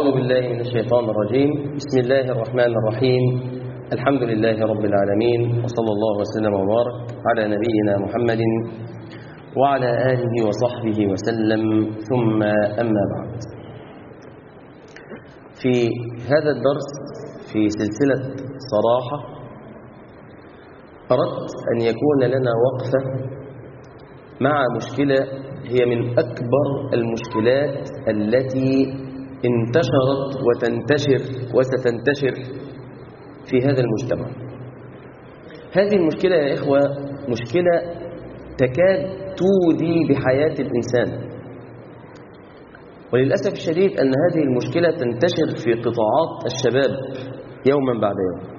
أعوذ بالله من الشيطان الرجيم بسم الله الرحمن الرحيم الحمد لله رب العالمين وصلى الله وسلم وبارك على نبينا محمد وعلى آله وصحبه وسلم ثم أما بعد في هذا الدرس في سلسلة صراحة أردت أن يكون لنا وقفة مع مشكلة هي من أكبر المشكلات التي انتشرت وتنتشر وستنتشر في هذا المجتمع هذه المشكلة يا إخوة مشكلة تكاد تودي بحياة الإنسان وللأسف الشديد أن هذه المشكلة تنتشر في قطاعات الشباب يوما بعد يوم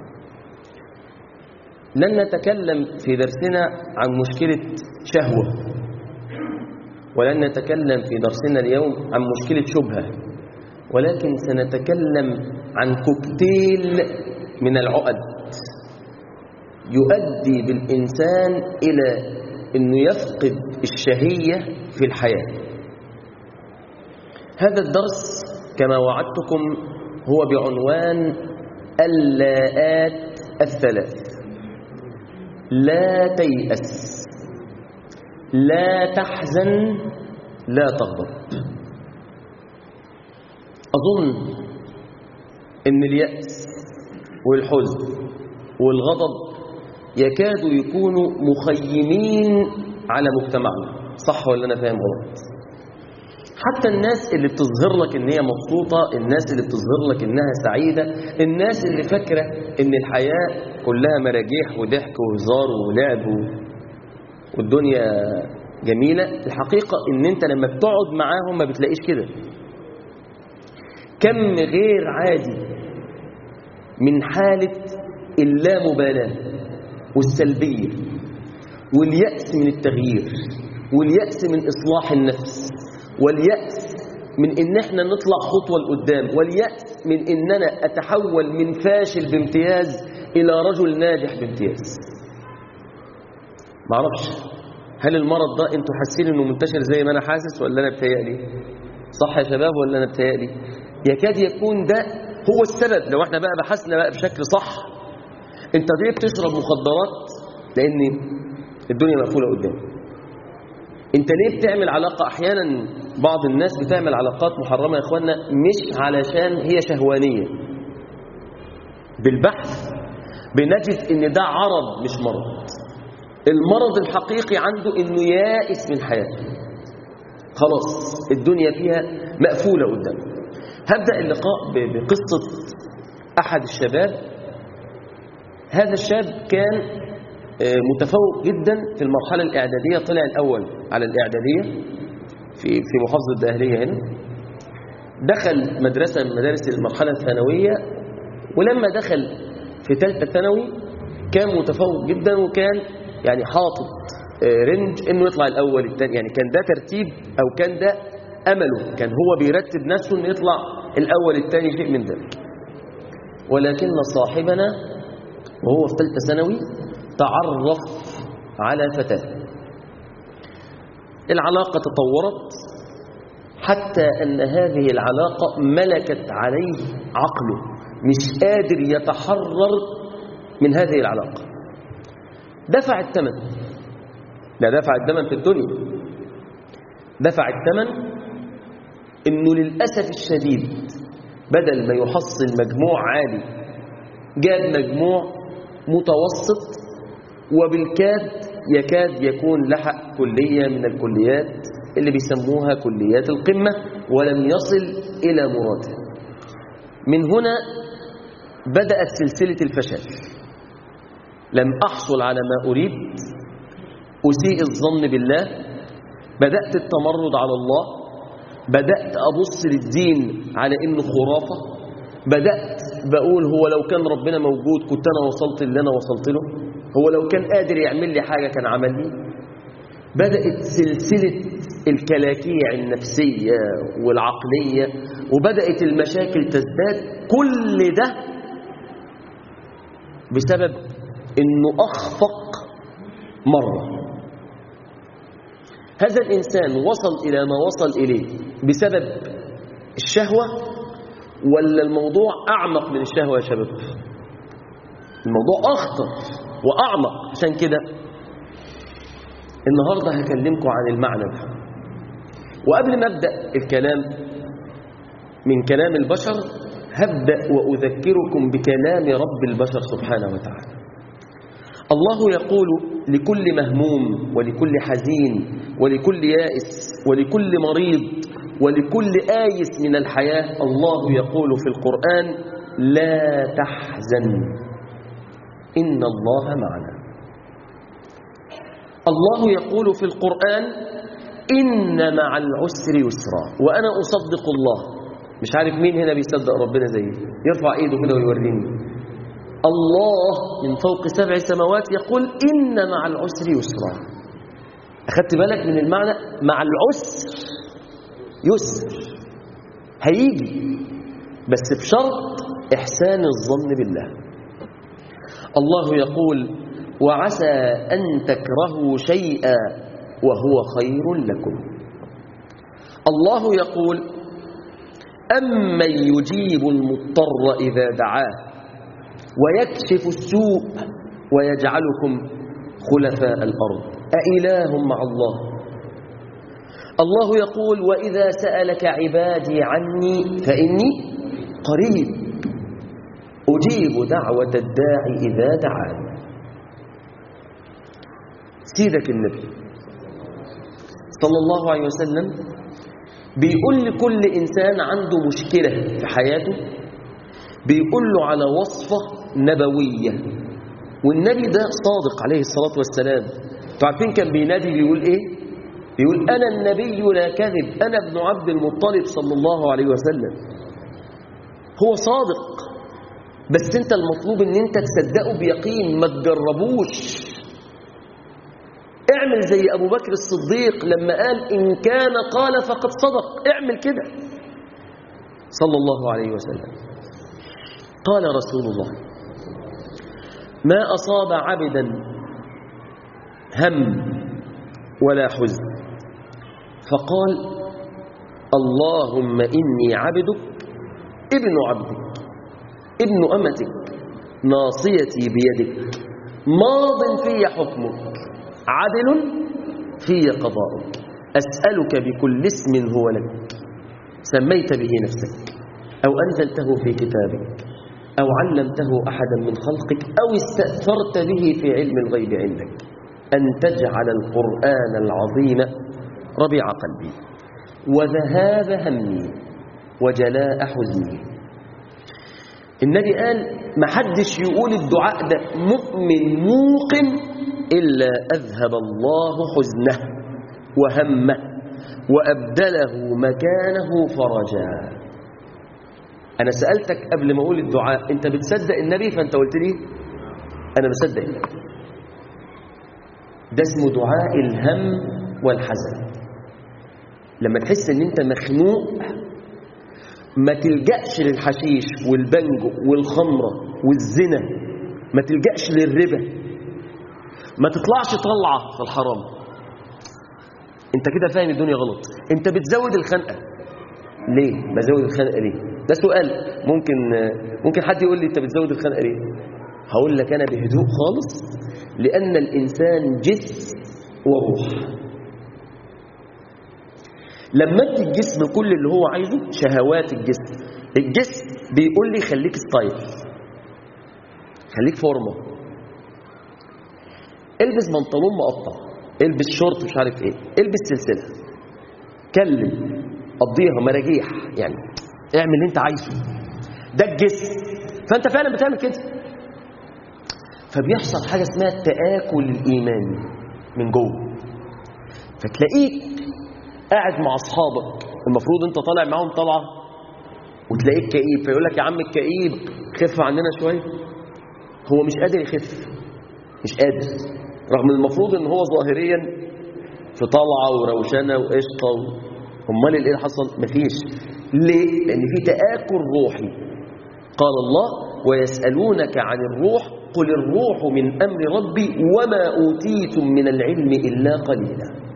لن نتكلم في درسنا عن مشكلة شهوة ولن نتكلم في درسنا اليوم عن مشكلة شبهة ولكن سنتكلم عن كوكتيل من العقد يؤدي بالإنسان إلى أنه يفقد الشهية في الحياة هذا الدرس كما وعدتكم هو بعنوان اللاءات الثلاث لا تيأس لا تحزن لا تغضب أظن أن اليأس والحزن والغضب يكادوا يكونوا مخيمين على مجتمعنا صح ولا أنا فاهم غلط حتى الناس اللي بتظهر لك ان هي مبسوطة الناس اللي بتظهر لك انها سعيدة الناس اللي فاكرة ان الحياة كلها مراجيح وضحك وهزار ولعب والدنيا جميلة الحقيقة ان انت لما بتقعد معاهم ما بتلاقيش كده كم غير عادي من حالة اللامبالاة والسلبية واليأس من التغيير واليأس من إصلاح النفس واليأس من إن احنا نطلع خطوة لقدام واليأس من إننا أتحول من فاشل بامتياز إلى رجل ناجح بامتياز معرفش هل المرض ده انتوا حاسين انه منتشر زي ما انا حاسس ولا انا بتهيألي صح يا شباب ولا انا بتهيألي يكاد يكون ده هو السبب لو احنا بقى بحثنا بقى بشكل صح انت ليه بتشرب مخدرات لان الدنيا مقفوله قدامك انت ليه بتعمل علاقة احيانا بعض الناس بتعمل علاقات محرمة يا اخوانا مش علشان هي شهوانية بالبحث بنجد ان ده عرض مش مرض المرض الحقيقي عنده انه يائس من حياته خلاص الدنيا فيها مقفولة قدامه هبدأ اللقاء بقصة احد الشباب هذا الشاب كان متفوق جدا في المرحلة الإعدادية طلع الأول على الإعدادية في في محافظة الدهلية هنا دخل مدرسة من مدارس المرحلة الثانوية ولما دخل في ثالثة ثانوي كان متفوق جدا وكان يعني حاطط رنج انه يطلع الاول الثاني يعني كان ده ترتيب او كان ده امله كان هو بيرتب نفسه انه يطلع الاول الثاني شيء من ذلك ولكن صاحبنا وهو في ثالثه ثانوي تعرف على فتاة العلاقة تطورت حتى أن هذه العلاقة ملكت عليه عقله مش قادر يتحرر من هذه العلاقة دفع الثمن لا دفع الثمن في الدنيا دفع الثمن انه للأسف الشديد بدل ما يحصل مجموع عالي جاب مجموع متوسط وبالكاد يكاد يكون لحق كلية من الكليات اللي بيسموها كليات القمة ولم يصل إلى مراده من هنا بدأت سلسلة الفشل لم أحصل على ما أريد أسيء الظن بالله بدأت التمرد على الله بدأت أبص للدين على إنه خرافة بدأت بقول هو لو كان ربنا موجود كنت أنا وصلت اللي أنا وصلت له هو لو كان قادر يعمل لي حاجة كان عمل لي بدأت سلسلة الكلاكيع النفسية والعقلية وبدأت المشاكل تزداد كل ده بسبب انه اخفق مرة هذا الإنسان وصل إلى ما وصل إليه بسبب الشهوة ولا الموضوع أعمق من الشهوة يا شباب الموضوع أخطر وأعمق عشان كده النهاردة هكلمكم عن المعنى ده وقبل ما أبدأ الكلام من كلام البشر هبدأ وأذكركم بكلام رب البشر سبحانه وتعالى الله يقول لكل مهموم ولكل حزين ولكل يائس ولكل مريض ولكل آيس من الحياة الله يقول في القرآن لا تحزن إن الله معنا الله يقول في القرآن إن مع العسر يسرا وأنا أصدق الله مش عارف مين هنا بيصدق ربنا زي يرفع ايده كده ويوريني الله من فوق سبع سماوات يقول إن مع العسر يسرا أخدت بالك من المعنى مع العسر يسر هيجي بس بشرط إحسان الظن بالله الله يقول وعسى أن تكرهوا شيئا وهو خير لكم الله يقول أمن يجيب المضطر إذا دعاه ويكشف السوء ويجعلكم خلفاء الأرض أإله مع الله الله يقول وإذا سألك عبادي عني فإني قريب أجيب دعوة الداعي إذا دعاني سيدك النبي صلى الله عليه وسلم بيقول لكل إنسان عنده مشكلة في حياته بيقول له على وصفة نبوية والنبي ده صادق عليه الصلاة والسلام تعرفين كان بينادي بيقول إيه بيقول أنا النبي لا كذب أنا ابن عبد المطلب صلى الله عليه وسلم هو صادق بس انت المطلوب ان انت تصدقه بيقين ما تجربوش اعمل زي ابو بكر الصديق لما قال ان كان قال فقد صدق اعمل كده صلى الله عليه وسلم قال رسول الله ما اصاب عبدا هم ولا حزن فقال اللهم اني عبدك ابن عبدك ابن أمتك ناصيتي بيدك ماض في حكمك عدل في قضاؤك أسألك بكل اسم هو لك سميت به نفسك أو أنزلته في كتابك أو علمته أحدا من خلقك أو استأثرت به في علم الغيب عندك أن تجعل القرآن العظيم ربيع قلبي وذهاب همي وجلاء حزني النبي قال ما حدش يقول الدعاء ده مؤمن موقن إلا أذهب الله حزنه وهمه وأبدله مكانه فرجا أنا سألتك قبل ما أقول الدعاء أنت بتصدق النبي فأنت قلت لي أنا بصدق النبي ده اسمه دعاء الهم والحزن لما تحس ان انت مخنوق ما تلجأش للحشيش والبنجو والخمرة والزنا ما تلجأش للربا ما تطلعش طلعة في الحرام انت كده فاهم الدنيا غلط انت بتزود الخنقة ليه بزود الخنقة ليه ده سؤال ممكن ممكن حد يقول لي انت بتزود الخنقة ليه هقول لك انا بهدوء خالص لان الانسان جسم وروح لما ادي الجسم كل اللي هو عايزه شهوات الجسم الجسم بيقول لي خليك ستايل خليك فورمه البس بنطلون مقطع البس شورت مش عارف ايه البس سلسله كلم قضيها مراجيح يعني اعمل اللي انت عايزه ده الجسم فانت فعلا بتعمل كده فبيحصل حاجه اسمها التآكل الايماني من جوه فتلاقيك قاعد مع اصحابك المفروض انت طالع معاهم طلعه وتلاقيك كئيب فيقول لك يا عم الكئيب خف عننا شويه هو مش قادر يخف مش قادر رغم المفروض ان هو ظاهريا في طلعه وروشنه وقشطه و... امال ايه اللي حصل مفيش ليه لان في تاكل روحي قال الله ويسالونك عن الروح قل الروح من امر ربي وما اوتيتم من العلم الا قليلا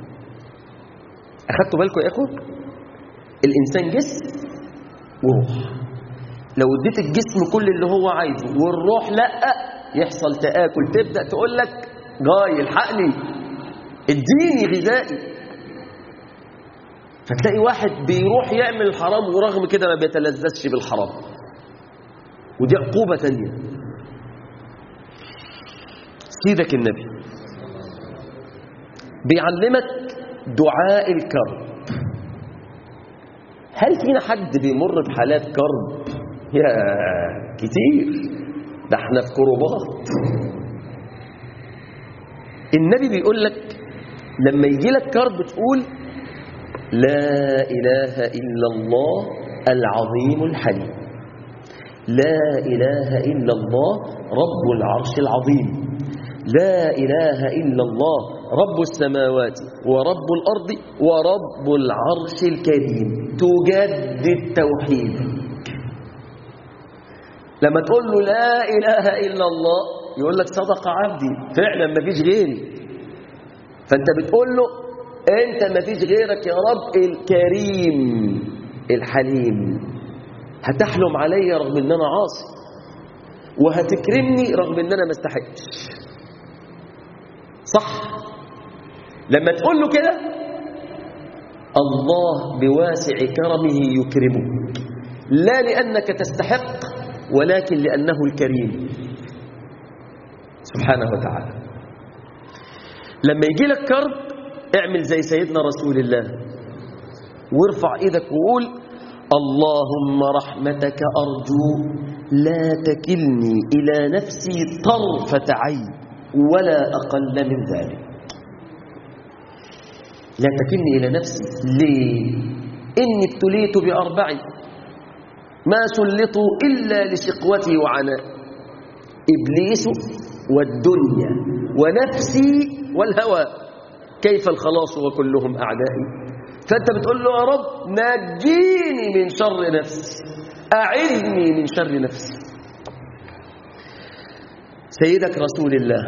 اخدتوا بالكم يا اخو الانسان جسم وروح لو اديت الجسم كل اللي هو عايزه والروح لا يحصل تآكل تبدأ تقول لك جاي الحقني اديني غذائي فتلاقي واحد بيروح يعمل الحرام ورغم كده ما بيتلذذش بالحرام ودي عقوبة تانية سيدك النبي بيعلمك دعاء الكرب هل فينا حد بيمر بحالات كرب يا كتير ده احنا في كروبات النبي بيقول لك لما يجي لك كرب تقول لا إله إلا الله العظيم الحليم لا إله إلا الله رب العرش العظيم لا إله إلا الله رب السماوات ورب الأرض ورب العرش الكريم تجدد توحيدك لما تقول له لا إله إلا الله يقول لك صدق عبدي فعلا ما فيش غيري فأنت بتقول له أنت ما فيش غيرك يا رب الكريم الحليم هتحلم علي رغم أن أنا عاصي وهتكرمني رغم أن أنا ما استحقش صح لما تقول له كده الله بواسع كرمه يكرمك لا لأنك تستحق ولكن لأنه الكريم سبحانه وتعالى لما يجي لك كرب اعمل زي سيدنا رسول الله وارفع ايدك وقول اللهم رحمتك أرجو لا تكلني إلى نفسي طرفة عين ولا أقل من ذلك لا تكلني إلى نفسي ليه إني ابتليت بأربع ما سلطوا إلا لشقوتي وعناء إبليس والدنيا ونفسي والهوى كيف الخلاص وكلهم أعدائي فأنت بتقول له يا رب نجيني من شر نفسي أعذني من شر نفسي سيدك رسول الله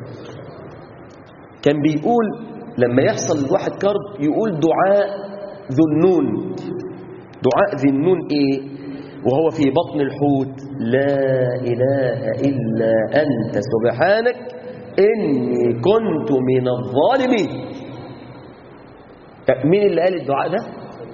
كان بيقول لما يحصل الواحد كرب يقول دعاء ذو النون دعاء ذي النون ايه وهو في بطن الحوت لا إله إلا أنت سبحانك إني كنت من الظالمين مين اللي قال الدعاء ده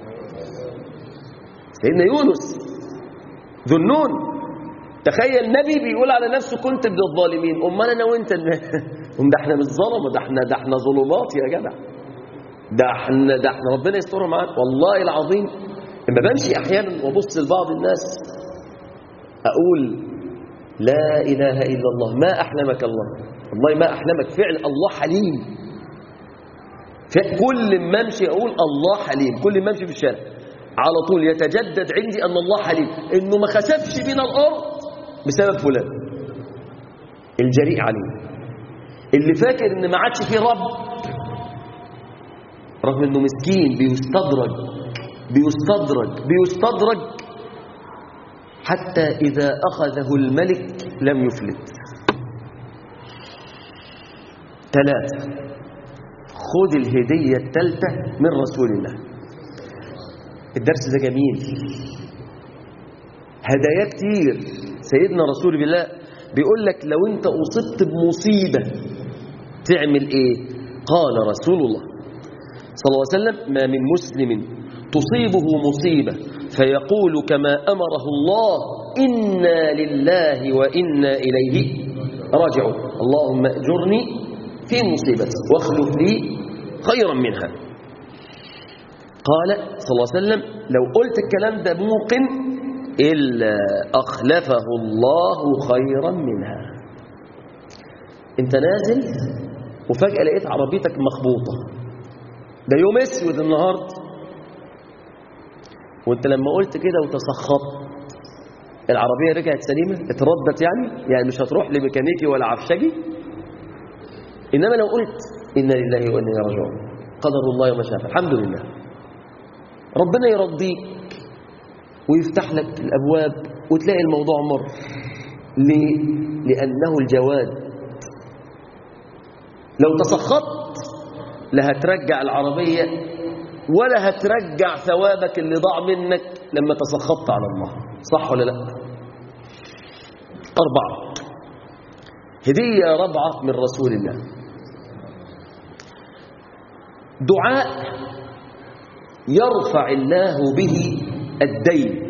سيدنا يونس ذو النون تخيل نبي بيقول على نفسه كنت من الظالمين امال انا وانت هم ده احنا مش ظلمه ده احنا ده احنا ظلمات يا جدع ده احنا ده احنا ربنا يسترها معاك والله العظيم لما بمشي احيانا وابص لبعض الناس اقول لا اله الا الله ما احلمك الله والله ما احلمك فعل الله حليم كل ما امشي اقول الله حليم كل ما امشي في الشارع على طول يتجدد عندي ان الله حليم انه ما خسفش بنا الارض بسبب فلان الجريء عليه اللي فاكر ان ما عادش فيه رب رغم انه مسكين بيستدرج بيستدرج بيستدرج حتى اذا اخذه الملك لم يفلت ثلاثه خذ الهديه الثالثه من رسول الله الدرس ده جميل هدايا كتير سيدنا رسول الله بيقول لك لو انت اصبت بمصيبه تعمل ايه قال رسول الله صلى الله عليه وسلم ما من مسلم تصيبه مصيبه فيقول كما امره الله انا لله وانا اليه راجعون اللهم اجرني في مصيبتي واخلف لي خيرا منها قال صلى الله عليه وسلم لو قلت الكلام ده موقن إلا أخلفه الله خيرا منها انت نازل وفجأة لقيت عربيتك مخبوطة ده يوم اسود النهاردة وانت لما قلت كده وتسخطت العربية رجعت سليمة اتردت يعني يعني مش هتروح لميكانيكي ولا عفشجي إنما لو قلت إنا لله وإنا إليه راجعون قدر الله وما شاء الحمد لله ربنا يرضيك ويفتح لك الأبواب وتلاقي الموضوع مر ليه؟ لأنه الجواد لو تسخطت لا هترجع العربية ولا هترجع ثوابك اللي ضاع منك لما تسخطت على الله صح ولا لا أربعة هدية رابعة من رسول الله دعاء يرفع الله به الدين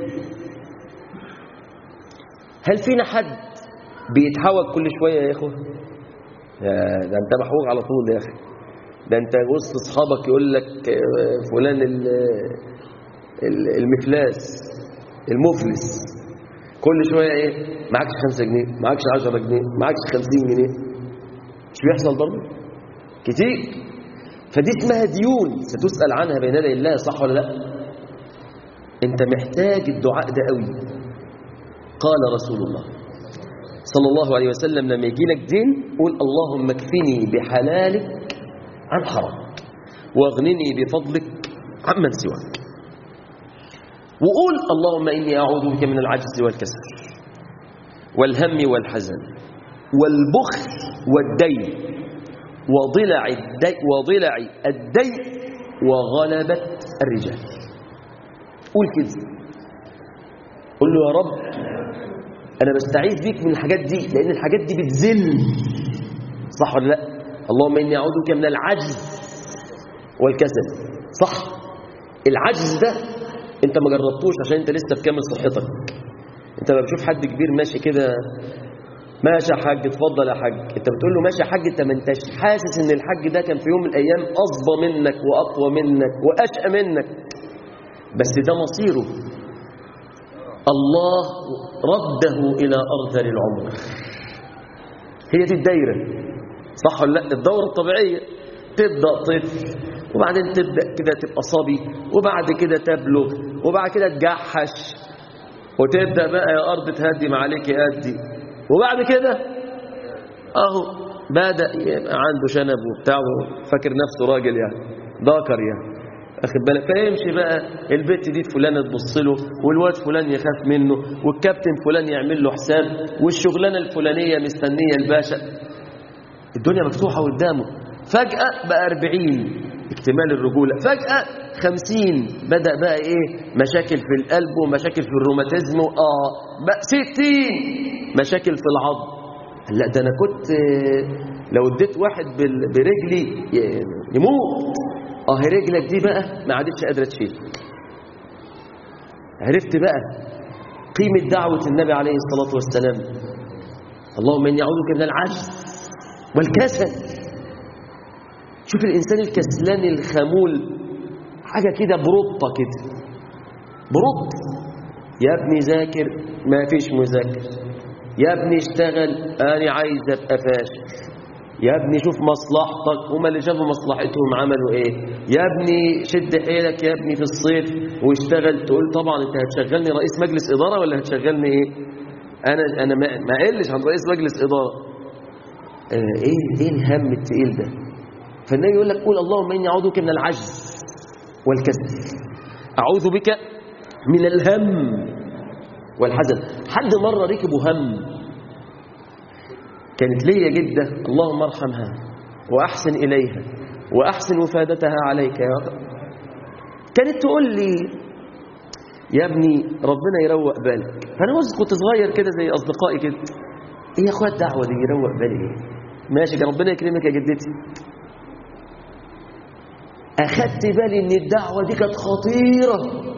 هل فينا حد بيتحوج كل شوية يا إخوة يا ده أنت محوج على طول يا أخي ده أنت وسط أصحابك يقول لك آه، فلان ال- ال- المفلاس المفلس كل شوية إيه معكش خمسة جنيه معكش عشرة جنيه معكش خمسين جنيه مش بيحصل برضه كتير فدي اسمها ديون ستسأل عنها بين يدي الله صح ولا لا انت محتاج الدعاء ده قوي قال رسول الله صلى الله عليه وسلم لما يجي لك دين قول اللهم اكفني بحلالك عن حرامك واغنني بفضلك عمن سواك وقول اللهم إني أعوذ بك من العجز والكسل والهم والحزن والبخل والدين وضلع الدين, وضلع الدين وغلبة الرجال قول كده قول له يا رب أنا بستعيذ بيك من الحاجات دي لأن الحاجات دي بتذل صح ولا لا اللهم إني أعوذ بك من العجز والكسل صح العجز ده انت ما جربتوش عشان انت لسه في كامل صحتك انت لما بتشوف حد كبير ماشي كده ماشي يا حاج اتفضل يا حاج انت بتقول له ماشي يا حاج انت ما انتش حاسس ان الحاج ده كان في يوم من الايام اصبى منك واقوى منك واشقى منك بس ده مصيره الله رده الى ارذل العمر هي دي الدايره صح ولا لا الدوره الطبيعيه تبدا طفل وبعدين تبدا كده تبقى صبي وبعد كده تبلغ وبعد كده تجحش وتبدا بقى يا ارض تهدم عليك ادي وبعد كده اهو بدا يبقى عنده شنب وبتاع فاكر نفسه راجل يعني ذكر يعني اخد بالك فيمشي بقى البت دي فلانه تبص له والواد فلان يخاف منه والكابتن فلان يعمل له حساب والشغلانه الفلانيه مستنيه الباشا الدنيا مفتوحه قدامه فجاه بقى 40 اكتمال الرجولة فجأة خمسين بدأ بقى ايه مشاكل في القلب ومشاكل في الروماتيزم اه بقى ستين مشاكل في العظم لا ده انا كنت لو اديت واحد بال- برجلي ي- يموت اه رجلك دي بقى ما عادتش قادرة تشيل عرفت بقى قيمة دعوة النبي عليه الصلاة والسلام اللهم إني أعوذ بك من العجز والكسل شوف الإنسان الكسلان الخمول حاجة كده بروطة كده بروط يا ابني ذاكر ما فيش مذاكر يا ابني اشتغل أنا عايز أبقى فاشل يا ابني شوف مصلحتك هما اللي شافوا مصلحتهم عملوا ايه يا ابني شد حيلك يا ابني في الصيف واشتغل تقول طبعا انت هتشغلني رئيس مجلس إدارة ولا هتشغلني ايه انا انا ما ما اقلش عن رئيس مجلس إدارة آه ايه ايه الهم التقيل ده فالنبي يقول لك قول اللهم إني أعوذ بك من العجز والكسل أعوذ بك من الهم والحزن حد مرة ركبوا هم كانت ليا جدة اللهم ارحمها وأحسن إليها وأحسن وفادتها عليك يا رب كانت تقول لي يا ابني ربنا يروق بالك فأنا بص كنت صغير كده زي أصدقائي كده إيه يا أخويا الدعوة دي يروق بالي إيه ماشي كان ربنا يكرمك يا جدتي أخدت بالي إن الدعوة دي كانت خطيرة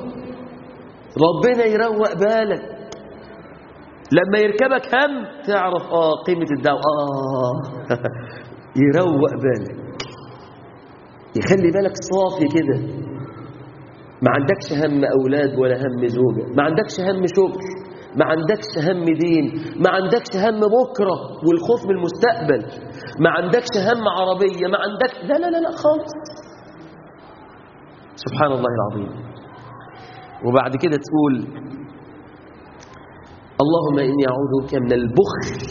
ربنا يروق بالك لما يركبك هم تعرف آه قيمة الدعوة آه يروق بالك يخلي بالك صافي كده ما عندكش هم أولاد ولا هم زوجة ما عندكش هم شغل ما عندكش هم دين ما عندكش هم بكرة والخوف من المستقبل ما عندكش هم عربية ما عندك لا لا لا لا خالص سبحان الله العظيم وبعد كده تقول اللهم إني أعوذ بك من البخل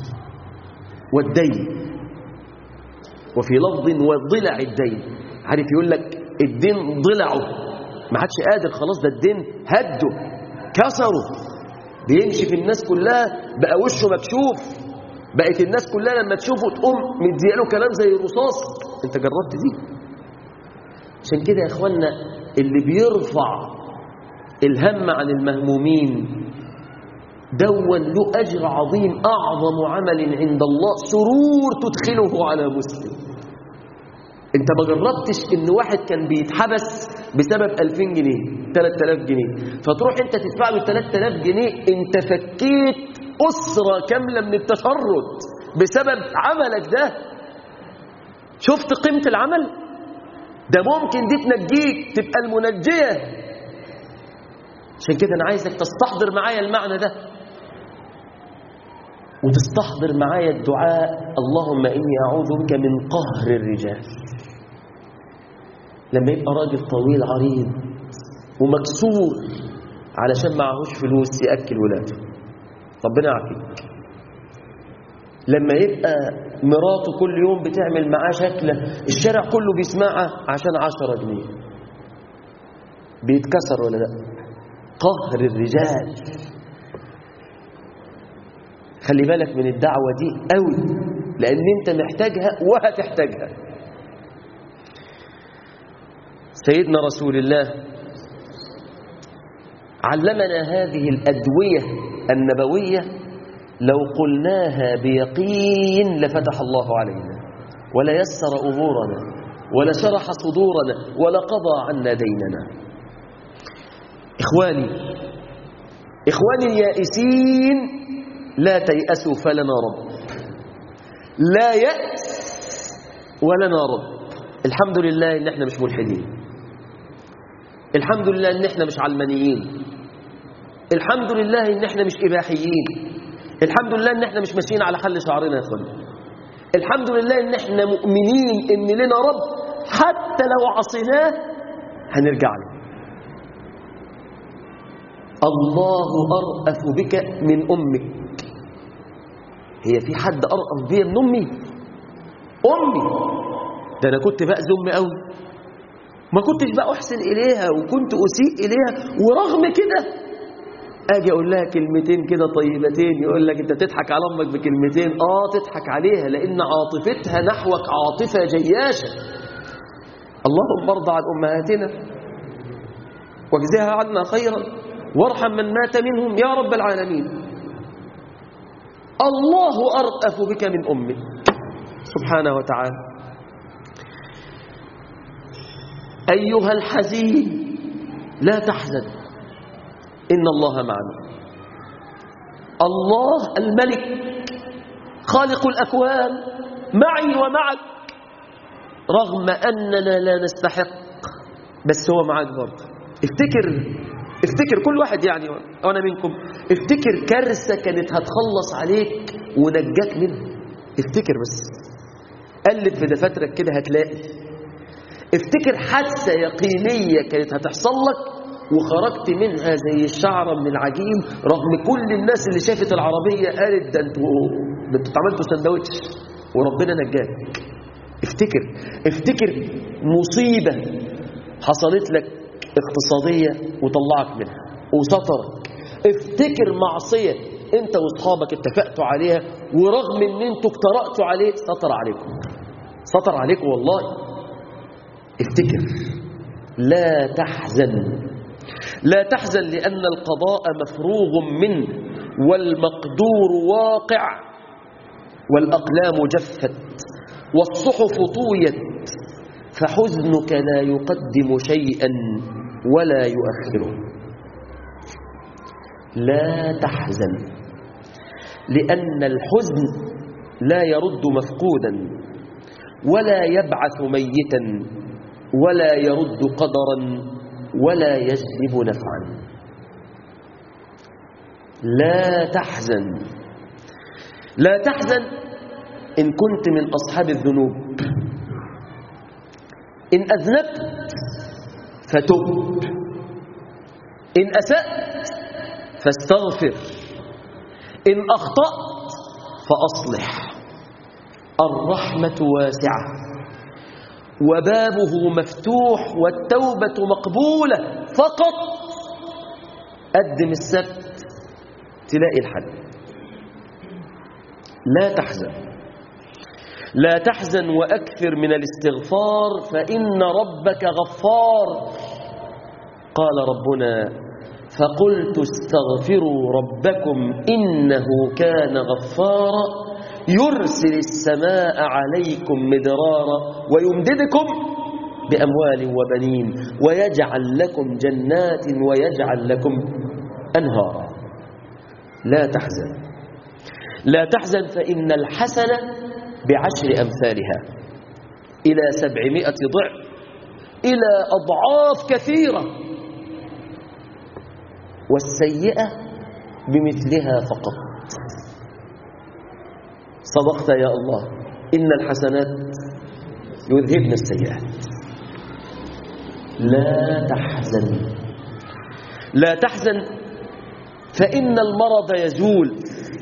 والدين وفي لفظ وضلع الدين عارف يقول لك الدين ضلعه ما عادش قادر خلاص ده الدين هده كسره بيمشي في الناس كلها بقى وشه مكشوف بقت الناس كلها لما تشوفه تقوم مدياله كلام زي الرصاص انت جربت دي عشان كده يا اخوانا اللي بيرفع الهم عن المهمومين دون له أجر عظيم أعظم عمل عند الله سرور تدخله على مسلم انت ما جربتش ان واحد كان بيتحبس بسبب 2000 جنيه 3000 جنيه فتروح انت تدفع له 3000 جنيه انت فكيت أسرة كاملة من التشرد بسبب عملك ده شفت قيمة العمل ده ممكن دي تنجيك تبقى المنجية عشان كده أنا عايزك تستحضر معايا المعنى ده وتستحضر معايا الدعاء اللهم إني أعوذ بك من قهر الرجال لما يبقى راجل طويل عريض ومكسور علشان معهوش فلوس يأكل ولاده ربنا يعافيك لما يبقى مراته كل يوم بتعمل معاه شكله الشارع كله بيسمعها عشان عشرة جنيه بيتكسر ولا لا قهر الرجال خلي بالك من الدعوة دي قوي لأن أنت محتاجها وهتحتاجها سيدنا رسول الله علمنا هذه الأدوية النبوية لو قلناها بيقين لفتح الله علينا ولا يسر أمورنا ولا شرح صدورنا ولا قضى عنا ديننا إخواني إخواني اليائسين لا تيأسوا فلنا رب لا يأس ولنا رب الحمد لله إن احنا مش ملحدين الحمد لله إن احنا مش علمانيين الحمد لله إن احنا مش إباحيين الحمد لله إن احنا مش ماشيين على حل شعرنا يا اخوان الحمد لله إن احنا مؤمنين إن لنا رب حتى لو عصيناه هنرجع له الله أرأف بك من أمك هي في حد أرأف بيا من أمي أمي ده أنا كنت بأذي أمي قوي ما كنتش بقى أحسن إليها وكنت أسيء إليها ورغم كده أجي أقول لها كلمتين كده طيبتين يقول لك أنت تضحك على أمك بكلمتين آه تضحك عليها لأن عاطفتها نحوك عاطفة جياشة اللهم ارضى عن أمهاتنا واجزها عنا خيرا وارحم من مات منهم يا رب العالمين الله أرأف بك من أمك سبحانه وتعالى أيها الحزين لا تحزن إن الله معنا الله الملك خالق الأكوان معي ومعك رغم أننا لا نستحق بس هو معك برضه افتكر افتكر كل واحد يعني وانا منكم افتكر كارثه كانت هتخلص عليك ونجاك منها افتكر بس قلب في دفاترك كده هتلاقي افتكر حادثه يقينيه كانت هتحصل لك وخرجت منها زي الشعره من العجين رغم كل الناس اللي شافت العربيه قالت ده انتوا ده انتوا اتعملتوا سندوتش وربنا نجاك افتكر افتكر مصيبه حصلت لك اقتصادية وطلعك منها وسطرك افتكر معصية انت واصحابك اتفقتوا عليها ورغم ان انتوا اقترأتوا عليه سطر عليكم سطر عليكم والله افتكر لا تحزن لا تحزن لأن القضاء مفروغ منه والمقدور واقع والأقلام جفت والصحف طويت فحزنك لا يقدم شيئا ولا يؤخره لا تحزن لأن الحزن لا يرد مفقودا ولا يبعث ميتا ولا يرد قدرا ولا يجلب نفعا لا تحزن لا تحزن إن كنت من أصحاب الذنوب إن أذنبت فتب إن أسأت فاستغفر إن أخطأت فأصلح الرحمة واسعة وبابه مفتوح والتوبة مقبولة فقط قدم السبت تلاقي الحد لا تحزن لا تحزن وأكثر من الاستغفار فإن ربك غفار قال ربنا فقلت استغفروا ربكم إنه كان غفارا يرسل السماء عليكم مدرارا ويمددكم بأموال وبنين ويجعل لكم جنات ويجعل لكم أنهارا لا تحزن لا تحزن فإن الحسنة بعشر أمثالها إلى سبعمائة ضعف إلى أضعاف كثيرة والسيئة بمثلها فقط صدقت يا الله إن الحسنات يذهبن السيئات لا تحزن لا تحزن فإن المرض يزول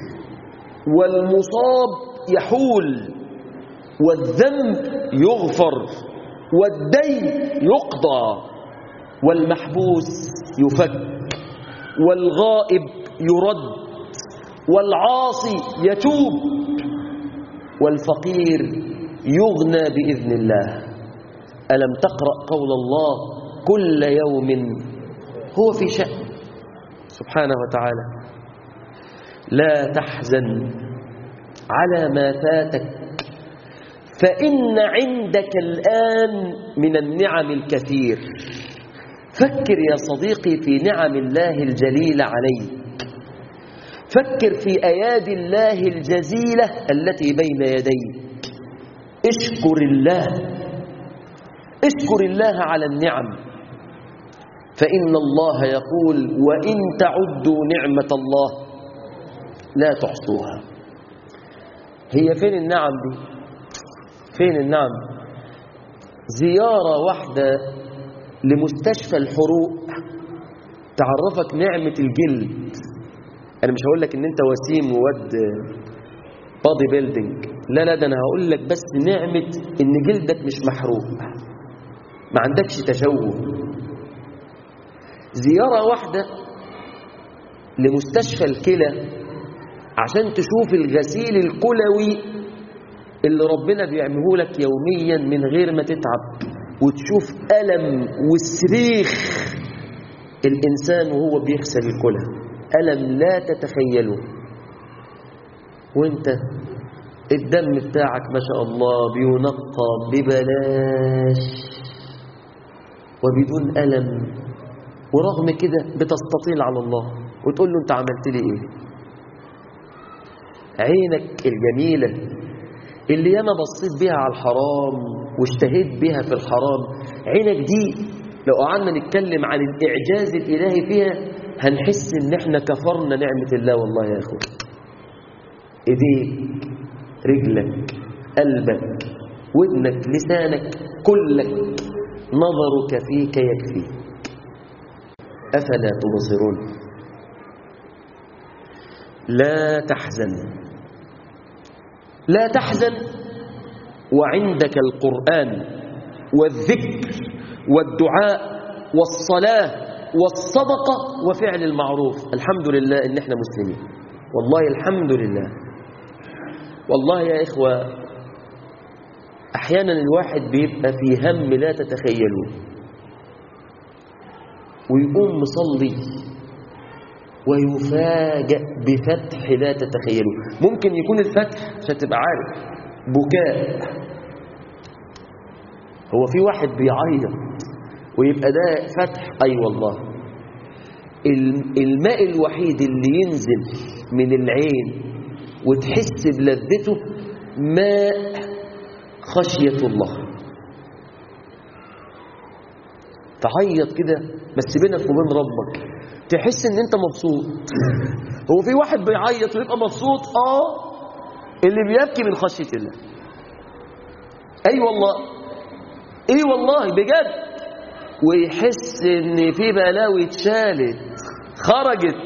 والمصاب يحول والذنب يغفر والدين يقضى والمحبوس يفك والغائب يرد والعاصي يتوب والفقير يغنى بإذن الله ألم تقرأ قول الله كل يوم هو في شأن سبحانه وتعالى لا تحزن على ما فاتك فإن عندك الآن من النعم الكثير فكر يا صديقي في نعم الله الجليلة عليك فكر في أيادي الله الجزيلة التي بين يديك اشكر الله اشكر الله على النعم فإن الله يقول وإن تعدوا نعمة الله لا تحصوها هي فين النعم دي فين النعم زيارة واحدة لمستشفى الحروق تعرفك نعمة الجلد أنا مش هقول لك إن أنت وسيم وود بادي بيلدينج لا لا ده أنا هقول لك بس نعمة إن جلدك مش محروق ما عندكش تشوه زيارة واحدة لمستشفى الكلى عشان تشوف الغسيل الكلوي اللي ربنا بيعمله لك يوميا من غير ما تتعب وتشوف ألم وصريخ الإنسان وهو بيغسل الكلى ألم لا تتخيله وانت الدم بتاعك ما شاء الله بينقى ببلاش وبدون ألم ورغم كده بتستطيل على الله وتقول له انت عملت لي ايه عينك الجميلة اللي ياما بصيت بيها على الحرام واشتهيت بيها في الحرام عينك دي لو قعدنا نتكلم عن الإعجاز الإلهي فيها هنحس إن إحنا كفرنا نعمة الله والله يا أخوة إيديك رجلك قلبك ودنك لسانك كلك نظرك فيك يكفي أفلا تبصرون لا تحزن لا تحزن وعندك القرآن والذكر والدعاء والصلاة والصدقة وفعل المعروف الحمد لله إن احنا مسلمين والله الحمد لله والله يا إخوة أحيانا الواحد بيبقى في هم لا تتخيلوه ويقوم مصلي ويفاجأ بفتح لا تتخيلوه ممكن يكون الفتح عشان تبقى عارف بكاء هو في واحد بيعيط ويبقى ده فتح أي أيوة والله الماء الوحيد اللي ينزل من العين وتحس بلذته ماء خشية الله تعيط كده بس بينك وبين ربك تحس ان انت مبسوط هو في واحد بيعيط ويبقى مبسوط اه اللي بيبكي من خشية الله اي أيوة والله اي أيوة والله بجد ويحس ان في بلاوي اتشالت خرجت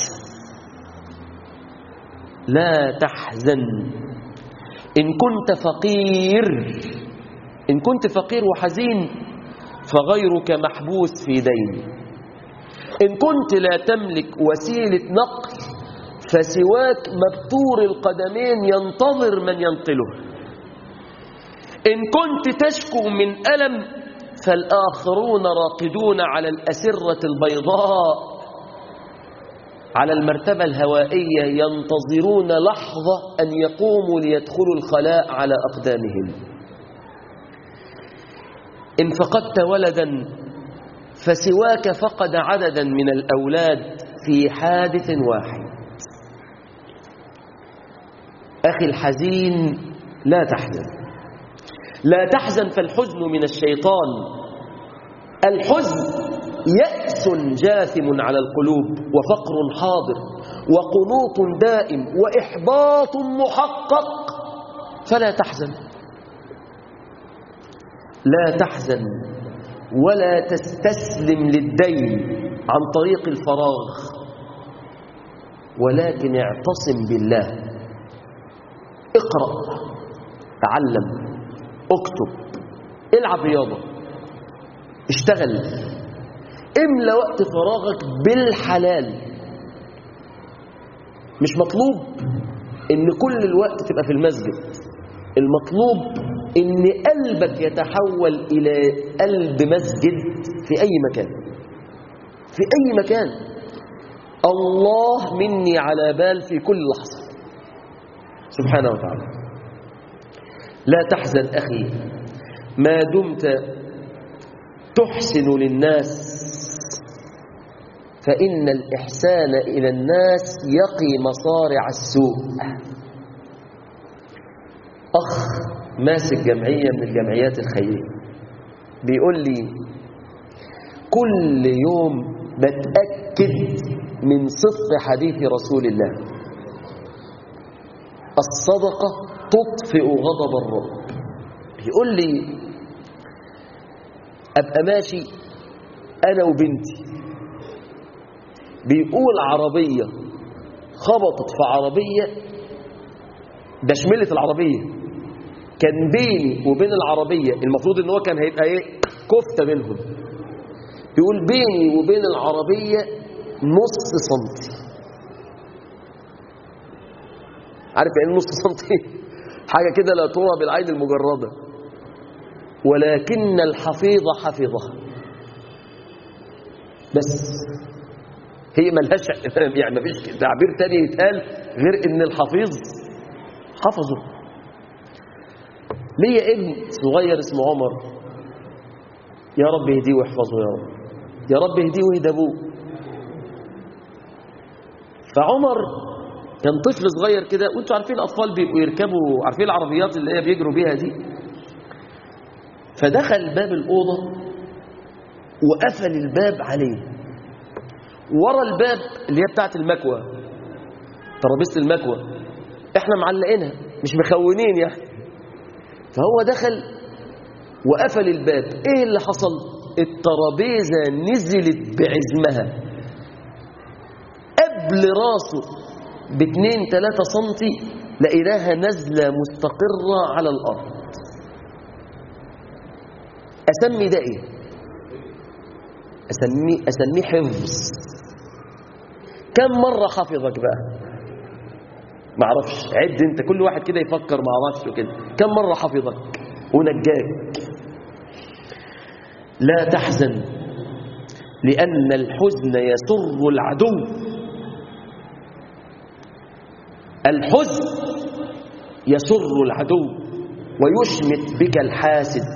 لا تحزن ان كنت فقير ان كنت فقير وحزين فغيرك محبوس في دين إن كنت لا تملك وسيلة نقل فسواك مبتور القدمين ينتظر من ينقله إن كنت تشكو من ألم فالآخرون راقدون على الأسرة البيضاء على المرتبة الهوائية ينتظرون لحظة أن يقوموا ليدخلوا الخلاء على أقدامهم إن فقدت ولدا فسواك فقد عددا من الأولاد في حادث واحد أخي الحزين لا تحزن لا تحزن فالحزن من الشيطان الحزن يأس جاثم على القلوب وفقر حاضر وقنوط دائم وإحباط محقق فلا تحزن لا تحزن ولا تستسلم للدين عن طريق الفراغ ولكن اعتصم بالله اقرأ تعلم اكتب العب رياضة اشتغل املى وقت فراغك بالحلال مش مطلوب ان كل الوقت تبقى في المسجد المطلوب ان قلبك يتحول الى قلب مسجد في اي مكان في اي مكان الله مني على بال في كل لحظة سبحانه وتعالى لا تحزن أخي ما دمت تحسن للناس فإن الإحسان إلى الناس يقي مصارع السوء أخ ماسك جمعية من الجمعيات الخيرية بيقول لي كل يوم بتأكد من صدق حديث رسول الله الصدقة تطفئ غضب الرب بيقول لي أبقى ماشي أنا وبنتي بيقول عربية خبطت في عربية ده شملت العربية كان بيني وبين العربية المفروض ان هو كان هيبقى ايه كفتة بينهم بيقول بيني وبين العربية نص سنتي عارف يعني نص سنتي حاجة كده لا ترى بالعين المجردة ولكن الحفيظ حفظها بس هي ملهاش يعني مفيش تعبير تاني يتقال غير ان الحفيظ حفظه ليا ابن صغير اسمه عمر يا رب يهديه ويحفظه يا رب يا رب يهديه ويهدى ابوه فعمر كان طفل صغير كده وانتوا عارفين الاطفال بيبقوا يركبوا عارفين العربيات اللي هي بيجروا بيها دي فدخل باب الاوضه وقفل الباب عليه ورا الباب اللي هي بتاعت المكوى ترابيزه المكوى احنا معلقينها مش مخونين يعني فهو دخل وقفل الباب ايه اللي حصل الترابيزه نزلت بعزمها قبل راسه باتنين تلاتة سنتي لقيناها نزلة مستقرة على الأرض أسمي ده إيه أسميه, أسميه حفظ كم مرة حفظك بقى معرفش عد انت كل واحد كده يفكر مع نفسه كده كم مرة حفظك ونجاك لا تحزن لأن الحزن يسر العدو الحزن يسر العدو ويشمت بك الحاسد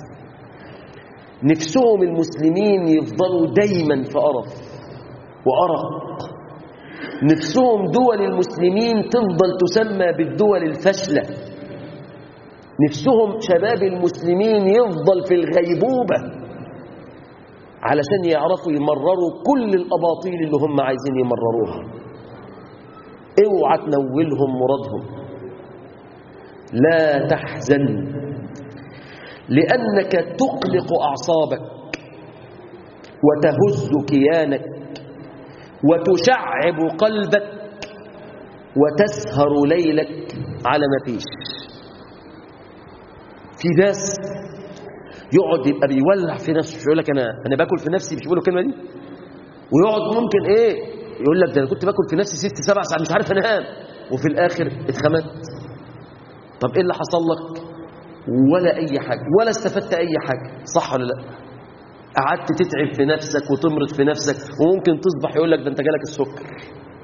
نفسهم المسلمين يفضلوا دايما في قرف وأرق نفسهم دول المسلمين تفضل تسمى بالدول الفاشلة نفسهم شباب المسلمين يفضل في الغيبوبة علشان يعرفوا يمرروا كل الأباطيل اللي هم عايزين يمرروها اوعى تنولهم مرادهم لا تحزن لأنك تقلق أعصابك وتهز كيانك وتشعب قلبك وتسهر ليلك على ما فيش في ناس يقعد يبقى بيولع في نفسه مش يقول لك انا انا باكل في نفسي مش بيقولوا الكلمه دي ويقعد ممكن ايه يقول لك ده انا كنت باكل في نفسي ست سبع ساعات مش عارف انام وفي الاخر اتخمت طب ايه اللي حصل لك ولا اي حاجه ولا استفدت اي حاجه صح ولا لا قعدت تتعب في نفسك وتمرض في نفسك وممكن تصبح يقول لك ده انت جالك السكر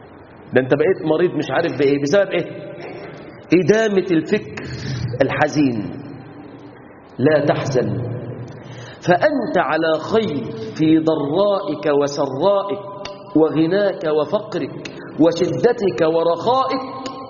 ده انت بقيت مريض مش عارف بايه بسبب ايه إدامة الفكر الحزين لا تحزن فأنت على خير في ضرائك وسرائك وغناك وفقرك وشدتك ورخائك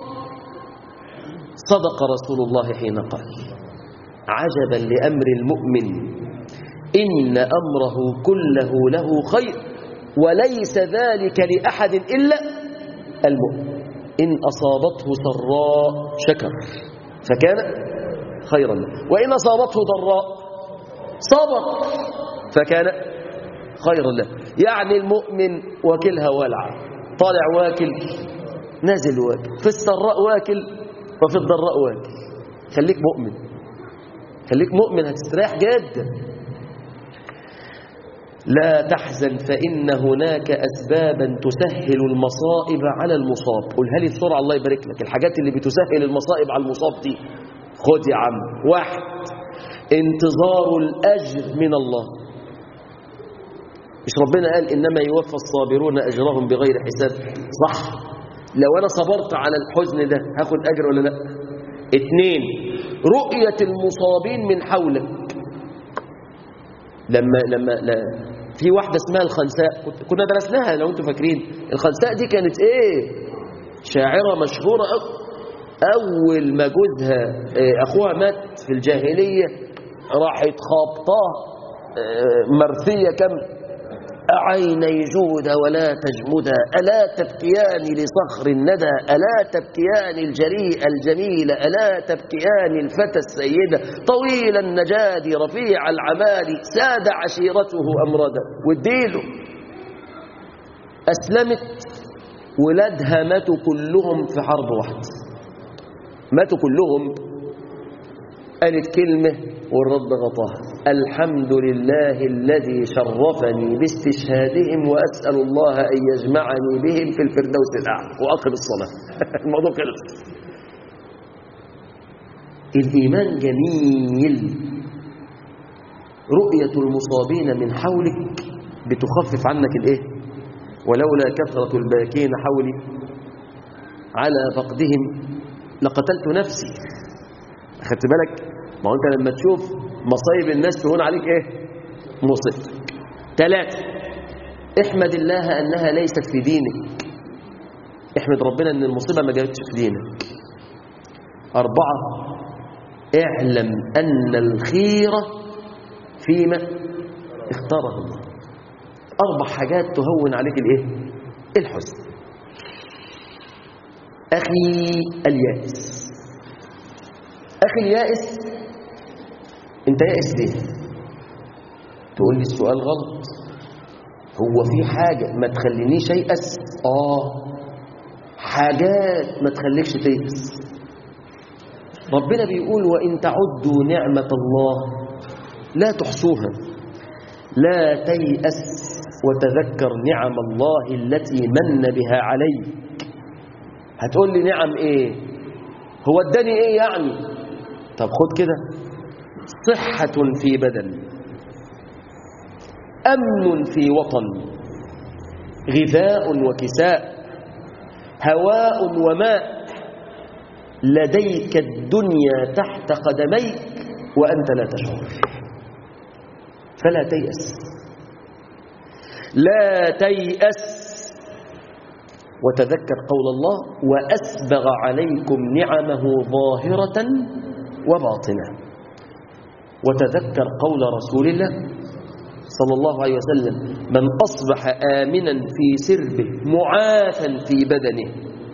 صدق رسول الله حين قال عجبا لأمر المؤمن إن أمره كله له خير وليس ذلك لأحد إلا المؤمن إن أصابته سراء شكر فكان خيرا له وإن أصابته ضراء صبر فكان خيرا له يعني المؤمن واكلها والعة طالع واكل نازل واكل في السراء واكل وفي الضراء واكل خليك مؤمن خليك مؤمن هتستريح جدا لا تحزن فإن هناك أسبابا تسهل المصائب على المصاب قولها لي بسرعة الله يبارك لك الحاجات اللي بتسهل المصائب على المصاب دي خد يا عم واحد انتظار الأجر من الله مش ربنا قال إنما يوفى الصابرون أجرهم بغير حساب صح لو أنا صبرت على الحزن ده هاخد أجر ولا لا اتنين رؤية المصابين من حولك لما لما لا في واحدة اسمها الخنساء كنا درسناها لو انتم فاكرين الخنساء دي كانت ايه شاعرة مشهورة أوي أول ما جوزها أخوها مات في الجاهلية راحت خابطاه مرثية كم عيني جود ولا تجمدا ألا تبكيان لصخر الندى ألا تبكيان الجريء الجميل ألا تبكيان الفتى السيدة طويل النجاد رفيع العمال ساد عشيرته أمردا واديله أسلمت ولادها ماتوا كلهم في حرب واحدة ماتوا كلهم قالت كلمة والرد غطاها الحمد لله الذي شرفني باستشهادهم وأسأل الله أن يجمعني بهم في الفردوس الأعلى وأقم الصلاة الموضوع خلص الإيمان جميل رؤية المصابين من حولك بتخفف عنك الإيه ولولا كثرة الباكين حولي على فقدهم لقتلت نفسي أخذت بالك ما هو أنت لما تشوف مصايب الناس تهون عليك إيه مصيبتك ثلاثة احمد الله أنها ليست في دينك احمد ربنا أن المصيبة ما جابتش في دينك أربعة اعلم أن الخيرة فيما اختاره الله أربع حاجات تهون عليك الإيه الحزن أخي اليائس أخي اليائس أنت يائس ليه تقول لي السؤال غلط هو في حاجة ما تخلينيش ييأس آه حاجات ما تخليكش تيأس ربنا بيقول وإن تعدوا نعمة الله لا تحصوها لا تيأس وتذكر نعم الله التي من بها عليك هتقول لي نعم ايه هو اداني ايه يعني طب خد كده صحة في بدن أمن في وطن غذاء وكساء هواء وماء لديك الدنيا تحت قدميك وأنت لا تشعر فلا تيأس لا تيأس وتذكر قول الله وأسبغ عليكم نعمه ظاهرة وباطنة وتذكر قول رسول الله صلى الله عليه وسلم من أصبح آمنا في سربه معافا في بدنه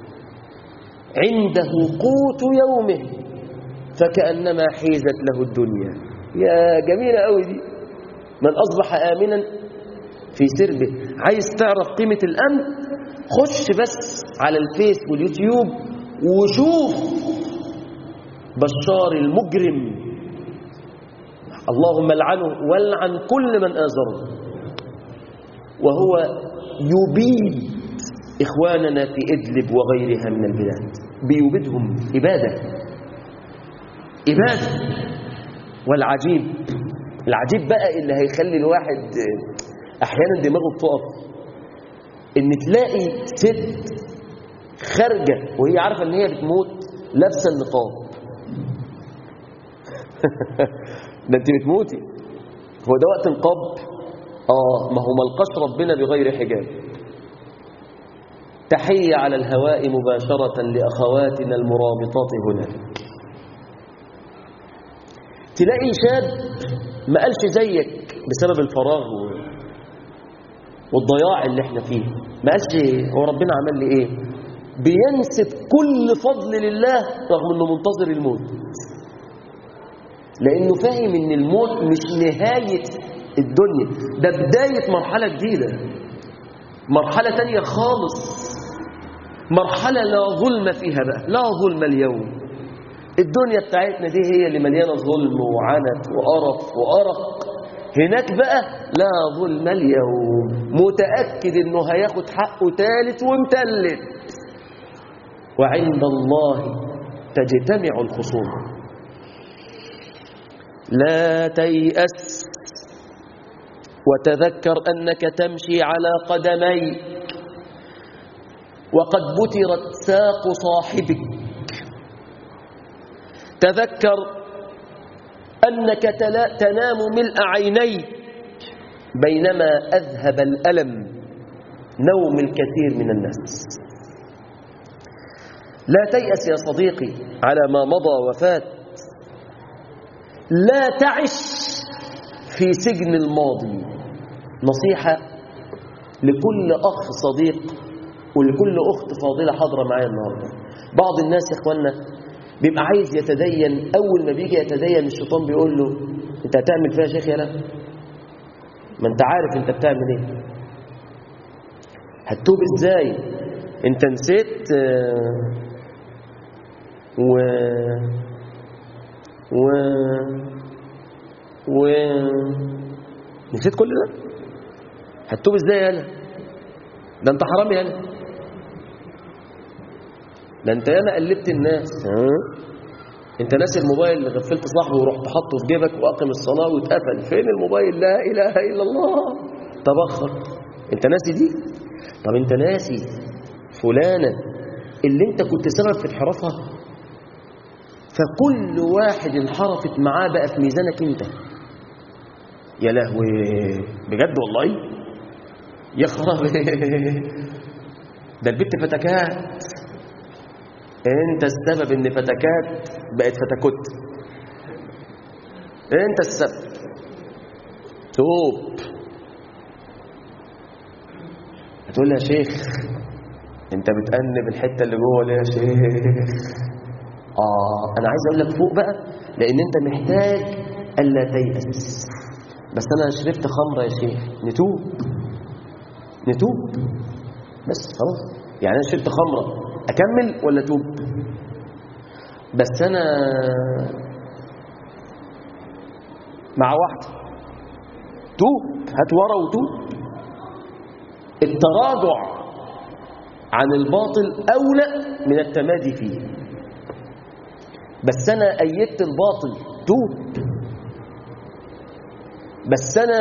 عنده قوت يومه فكأنما حيزت له الدنيا يا جميلة قوي دي من أصبح آمنا في سربه عايز تعرف قيمة الأمن خش بس على الفيس واليوتيوب وشوف بشار المجرم اللهم لعنه والعن كل من آزره وهو يبيد إخواننا في إدلب وغيرها من البلاد بيبيدهم إبادة إبادة والعجيب العجيب بقى اللي هيخلي الواحد أحيانا دماغه بتقف إن تلاقي ست خارجة وهي عارفة ان هي بتموت لابسة النقاب ده انت بتموتي هو ده وقت نقاب اه ما هو ملقاش ربنا بغير حجاب تحية على الهواء مباشرة لأخواتنا المرابطات هناك تلاقي شاب ما قالش زيك بسبب الفراغ والضياع اللي احنا فيه ما قالش هو ربنا عمل لي ايه بينسب كل فضل لله رغم انه منتظر الموت لانه فاهم ان الموت مش نهاية الدنيا ده بداية مرحلة جديدة مرحلة تانية خالص مرحلة لا ظلم فيها بقى لا ظلم اليوم الدنيا بتاعتنا دي هي اللي مليانة ظلم وعنت وقرف وقرف هناك بقى لا ظلم اليوم متأكد انه هياخد حقه تالت ومتلت وعند الله تجتمع الخصوم لا تيأس وتذكر أنك تمشي على قدميك وقد بترت ساق صاحبك تذكر أنك تنام ملء عينيك بينما أذهب الألم نوم الكثير من الناس لا تيأس يا صديقي على ما مضى وفات لا تعش في سجن الماضي نصيحة لكل أخ صديق ولكل أخت فاضلة حاضرة معايا النهاردة بعض الناس يا إخواننا بيبقى عايز يتدين أول ما بيجي يتدين الشيطان بيقول له أنت هتعمل فيها شيخ يا لا ما أنت عارف أنت بتعمل إيه هتتوب إزاي أنت نسيت و و و نسيت كل ده هتتوب ازاي يالا ده انت حرامي يالا ده انت ياما قلبت الناس ها انت ناسي الموبايل اللي غفلت صاحبه ورحت حاطه في جيبك واقم الصلاه واتقفل فين الموبايل لا اله الا الله تبخر انت ناسي دي طب انت ناسي فلانه اللي انت كنت سبب في انحرافها فكل واحد انحرفت معاه بقى في ميزانك انت يا لهوي بجد والله يا خراب ده البت فتكات انت السبب ان فتكات بقت فتكت انت السبب توب هتقول لي يا شيخ انت بتأنب الحتة اللي جوه ليه يا شيخ اه انا عايز اقول لك فوق بقى لان انت محتاج الا تيأس بس انا شربت خمره يا شيخ نتوب نتوب بس خلاص يعني انا شربت خمره اكمل ولا توب بس انا مع واحده توب هات ورا وتوب التراجع عن الباطل اولى من التمادي فيه بس انا ايدت الباطل توب بس انا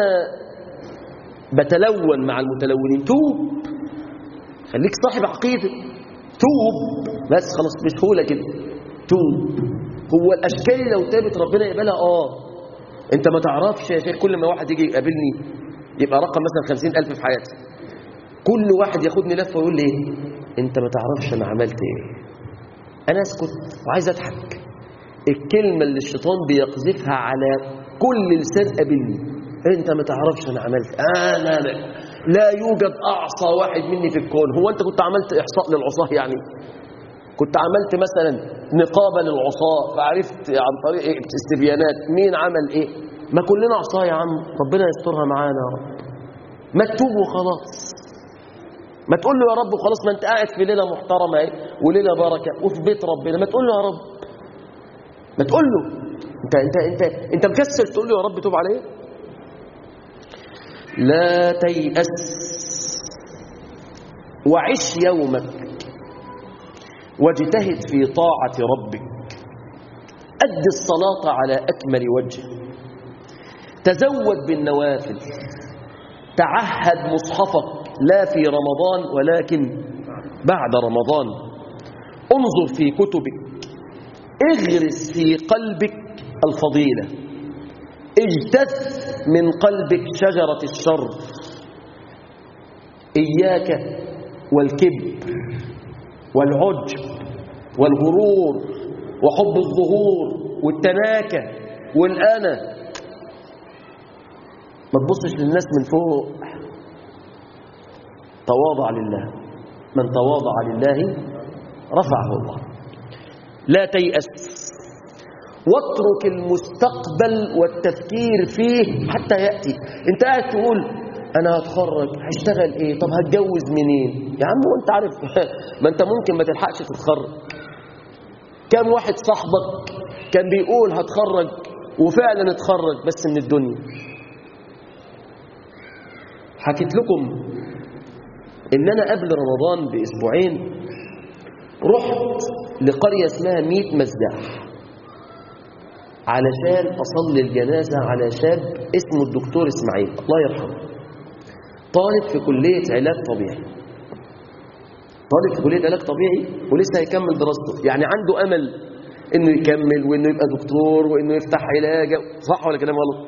بتلون مع المتلونين توب خليك صاحب عقيده توب بس خلاص بسهوله كده توب هو الاشكال لو تابت ربنا يقبلها اه انت ما تعرفش يا شيخ كل ما واحد يجي يقابلني يبقى رقم مثلا خمسين ألف في حياتي كل واحد ياخدني لفه ويقول لي ايه انت ما تعرفش انا عملت ايه انا اسكت وعايز اضحك الكلمه اللي الشيطان بيقذفها على كل لسان قابلني انت ما تعرفش انا عملت انا لا يوجد اعصى واحد مني في الكون هو انت كنت عملت احصاء للعصاه يعني كنت عملت مثلا نقابه للعصاه فعرفت عن طريق إيه استبيانات مين عمل ايه ما كلنا عصاه يا عم ربنا يسترها معانا يا رب ما تتوب وخلاص ما تقول له يا رب وخلاص ما انت قاعد في ليله محترمه اهي وليله بركه وفي بيت ربنا ما تقول له يا رب ما تقول له انت انت انت انت مكسل تقول له يا رب توب عليه لا تيأس وعش يومك واجتهد في طاعة ربك أد الصلاة على أكمل وجه تزود بالنوافل تعهد مصحفك لا في رمضان ولكن بعد رمضان انظر في كتبك اغرس في قلبك الفضيلة اجتث من قلبك شجرة الشر إياك والكبر والعجب والغرور وحب الظهور والتناكة والأنا ما تبصش للناس من فوق تواضع لله من تواضع لله رفعه الله لا تيأس واترك المستقبل والتفكير فيه حتى يأتي انت قاعد تقول انا هتخرج هشتغل ايه طب هتجوز منين يا عم وانت عارف ما انت ممكن ما تلحقش تتخرج كم واحد صاحبك كان بيقول هتخرج وفعلا اتخرج بس من الدنيا حكيت لكم ان انا قبل رمضان باسبوعين رحت لقرية اسمها ميت مزداح علشان أصلي الجنازة على شاب اسمه الدكتور إسماعيل الله يرحمه طالب في كلية علاج طبيعي طالب في كلية علاج طبيعي ولسه هيكمل دراسته يعني عنده أمل إنه يكمل وإنه يبقى دكتور وإنه يفتح علاجة صح ولا كلام غلط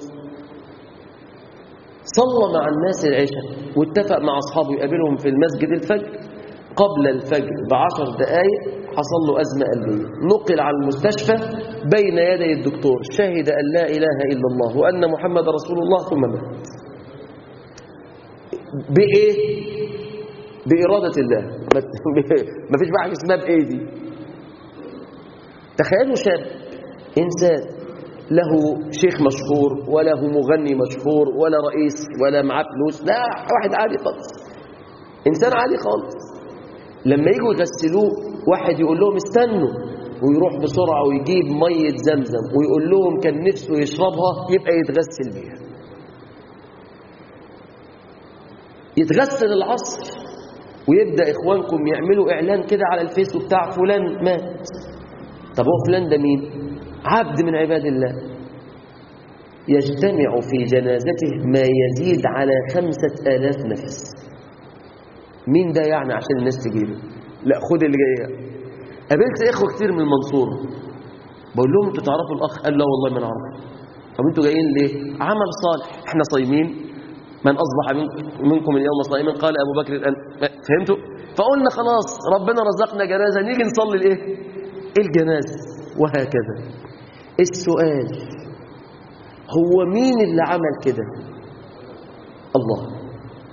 صلى مع الناس العشاء واتفق مع أصحابه يقابلهم في المسجد الفجر قبل الفجر بعشر دقائق حصل له أزمة قلبية نقل على المستشفى بين يدي الدكتور شهد أن لا إله إلا الله وأن محمد رسول الله ثم مات بإيه؟ بإرادة الله ما فيش بقى حاجة اسمها بإيدي تخيلوا شاب إنسان له شيخ مشهور ولا هو مغني مشهور ولا رئيس ولا معاه فلوس لا واحد عادي خالص إنسان عادي خالص لما يجوا يغسلوه واحد يقول لهم استنوا ويروح بسرعة ويجيب مية زمزم ويقول لهم كان نفسه يشربها يبقى يتغسل بيها يتغسل العصر ويبدأ إخوانكم يعملوا إعلان كده على الفيس بتاع فلان مات طب هو فلان ده مين عبد من عباد الله يجتمع في جنازته ما يزيد على خمسة آلاف نفس مين ده يعني عشان الناس تجيله لا خد اللي جايه قابلت اخوه كتير من المنصوره بقول لهم انتوا تعرفوا الاخ قال لا والله ما نعرف طب انتوا جايين ليه عمل صالح احنا صايمين من اصبح منكم اليوم صائما قال ابو بكر الان فهمتوا فقلنا خلاص ربنا رزقنا جنازه نيجي نصلي الايه الجنازه وهكذا السؤال هو مين اللي عمل كده الله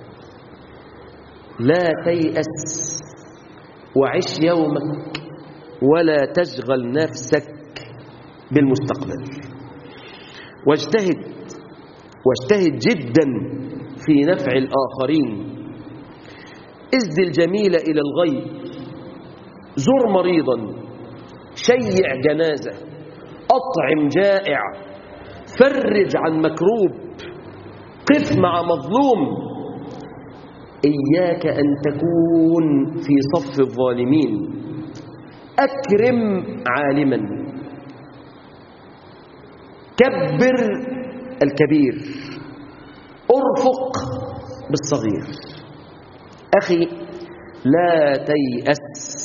لا تيأس وعش يومك ولا تشغل نفسك بالمستقبل واجتهد واجتهد جدا في نفع الآخرين ازد الجميل إلى الغيب زر مريضا شيع جنازة أطعم جائع فرج عن مكروب قف مع مظلوم إياك أن تكون في صف الظالمين أكرم عالما كبر الكبير أرفق بالصغير أخي لا تيأس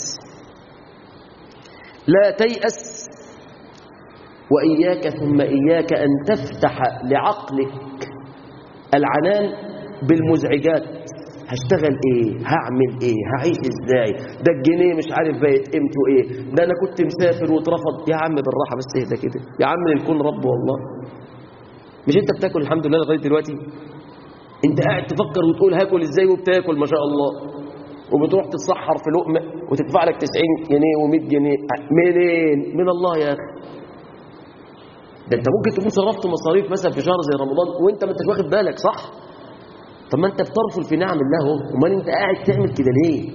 لا تيأس وإياك ثم إياك أن تفتح لعقلك العنان بالمزعجات هشتغل ايه هعمل ايه هعيش ازاي ده الجنيه مش عارف بقت قيمته ايه ده انا كنت مسافر واترفض يا عم بالراحه بس اهدى كده يا عم نكون رب والله مش انت بتاكل الحمد لله لغايه دلوقتي انت قاعد تفكر وتقول هاكل ازاي وبتاكل ما شاء الله وبتروح تتسحر في لقمه وتدفع لك 90 جنيه و100 جنيه منين من الله يا اخي ده انت ممكن تكون صرفت مصاريف مثلا في شهر زي رمضان وانت ما انتش واخد بالك صح طب ما انت بترفض في نعم الله اهو امال انت قاعد تعمل كده ليه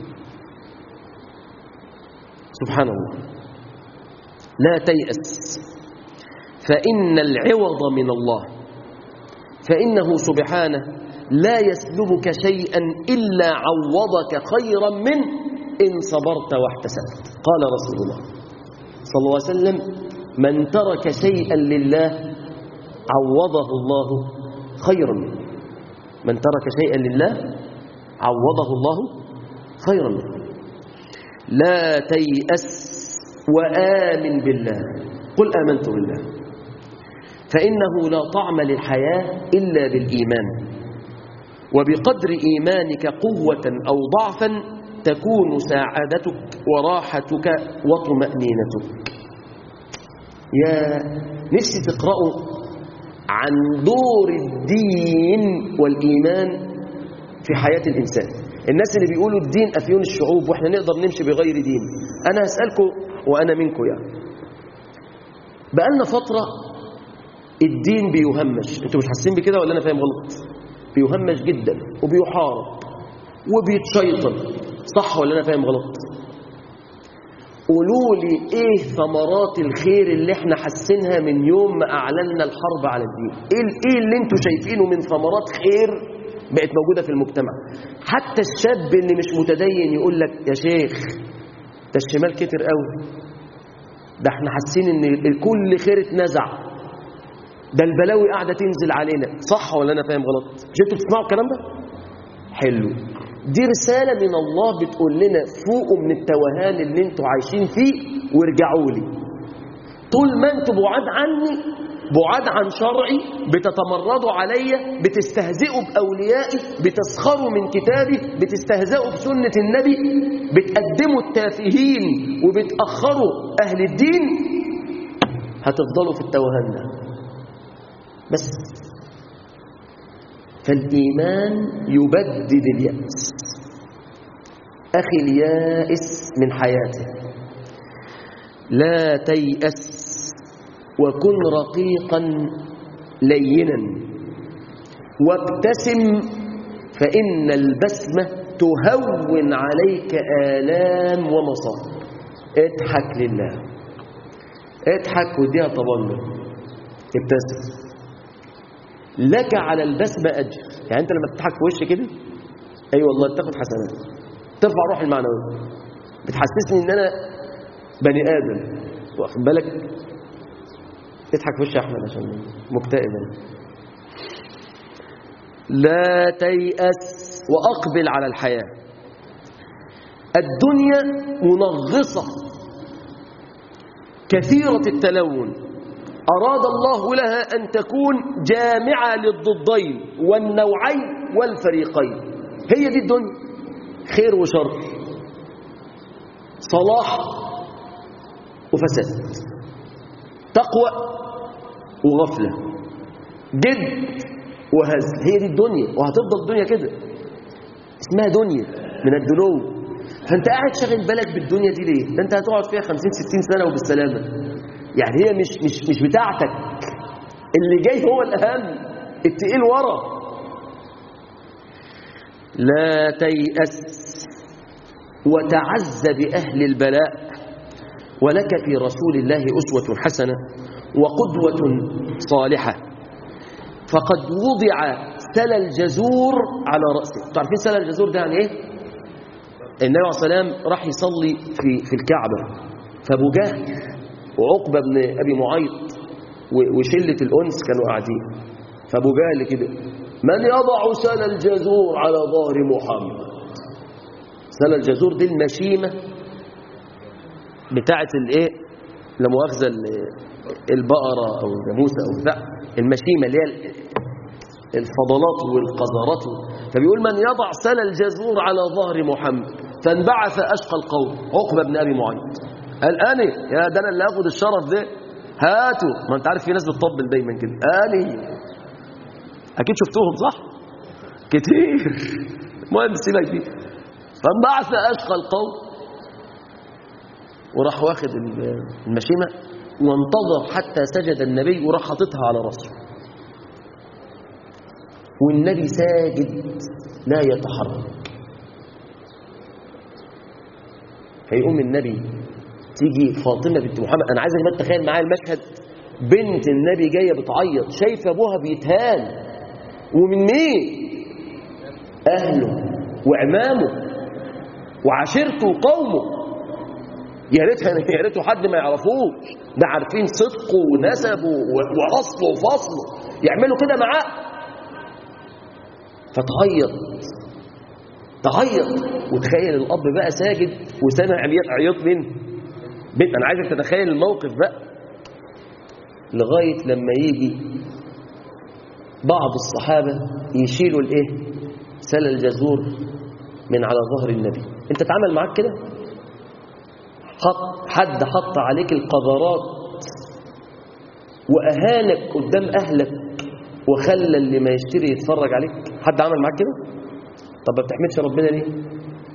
سبحان الله لا تيأس فإن العوض من الله فإنه سبحانه لا يسلبك شيئا إلا عوضك خيرا منه إن صبرت واحتسبت قال رسول الله صلى الله عليه وسلم من ترك شيئا لله عوضه الله خيرا منه من ترك شيئا لله عوضه الله خيرا منه لا تيأس وآمن بالله قل آمنت بالله فإنه لا طعم للحياة إلا بالإيمان وبقدر إيمانك قوة أو ضعفا تكون سعادتك وراحتك وطمأنينتك يا نفسي تقرأوا عن دور الدين والإيمان في حياة الإنسان الناس اللي بيقولوا الدين أفيون الشعوب وإحنا نقدر نمشي بغير دين أنا هسألكم وأنا منكم يعني بقالنا فترة الدين بيهمش انتوا مش حاسين بكده ولا أنا فاهم غلط بيهمش جدا وبيحارب وبيتشيطن صح ولا أنا فاهم غلط قولوا لي ايه ثمرات الخير اللي احنا حاسينها من يوم ما اعلنا الحرب على الدين ايه ايه اللي انتوا شايفينه من ثمرات خير بقت موجوده في المجتمع حتى الشاب اللي مش متدين يقول لك يا شيخ ده الشمال كتر قوي ده احنا حاسين ان كل خير اتنزع ده البلاوي قاعده تنزل علينا صح ولا انا فاهم غلط مش انتوا بتسمعوا الكلام ده حلو دي رسالة من الله بتقول لنا فوقوا من التوهان اللي انتوا عايشين فيه وارجعوا لي طول ما انتوا بعاد عني بعاد عن شرعي بتتمردوا عليا بتستهزئوا بأوليائي بتسخروا من كتابي بتستهزئوا بسنة النبي بتقدموا التافهين وبتأخروا أهل الدين هتفضلوا في التوهان ده بس فالإيمان يبدد اليأس أخي اليائس من حياته لا تيأس وكن رقيقا لينا وابتسم فإن البسمة تهون عليك آلام ومصائب اضحك لله اضحك وديها طبعا ابتسم لك على البسمة أجر يعني أنت لما تضحك في وشي كده أي أيوة والله تاخد حسنات ترفع روح المعنوية بتحسسني إن أنا بني آدم واخد بالك اضحك في وشي يا أحمد عشان مكتئب أنا لا تيأس وأقبل على الحياة الدنيا منغصة كثيرة التلون أراد الله لها أن تكون جامعة للضدين والنوعين والفريقين هي دي الدنيا خير وشر صلاح وفساد تقوى وغفلة جد وهزل هي دي الدنيا وهتفضل الدنيا كده اسمها دنيا من الدنو فانت قاعد شاغل بالك بالدنيا دي ليه ده انت هتقعد فيها 50 60 سنة وبالسلامة يعني هي مش مش مش بتاعتك اللي جاي هو الاهم التقيل ورا لا تيأس وتعز بأهل البلاء ولك في رسول الله أسوة حسنة وقدوة صالحة فقد وضع سل الجزور على رأسه تعرفين سل الجزور ده يعني ايه النبي عليه الصلاة والسلام راح يصلي في في الكعبة فابو جهل وعقبة بن أبي معيط وشلة الأنس كانوا قاعدين فابو جهل كده من يضع سل الجزور على ظهر محمد سل الجزور دي المشيمة بتاعة الايه لا مؤاخذة البقرة أو الجاموسة أو بتاع المشيمة اللي هي الفضلات والقذرات فبيقول من يضع سل الجزور على ظهر محمد فانبعث أشقى القوم عقبة بن أبي معيط قال أنا يا ده أنا اللي أخذ الشرف ده هاتوا ما أنت عارف في ناس بتطبل دايما كده أنا أكيد شفتوهم صح كتير المهم سيبك دي فانبعث أشقى القوم وراح واخد المشيمة وانتظر حتى سجد النبي وراح حاططها على راسه والنبي ساجد لا يتحرك فيقوم النبي تيجي فاطمة بنت محمد أنا عايزك بقى تتخيل معايا المشهد بنت النبي جاية بتعيط شايفة أبوها بيتهان ومن مين أهله وعمامه وعشيرته وقومه يا ريت يا ريته حد ما يعرفوش ده عارفين صدقه ونسبه واصله وفصله يعملوا كده معاه فتعيط تعيط وتخيل الاب بقى ساجد وسامع عياط عياط مين بنت انا عايزك تتخيل الموقف بقى لغايه لما يجي بعض الصحابه يشيلوا الايه سل الجزور من على ظهر النبي انت اتعامل معاك كده حط حد حط عليك القذرات واهانك قدام اهلك وخلى اللي ما يشتري يتفرج عليك حد عمل معاك كده طب ما بتحمدش ربنا ليه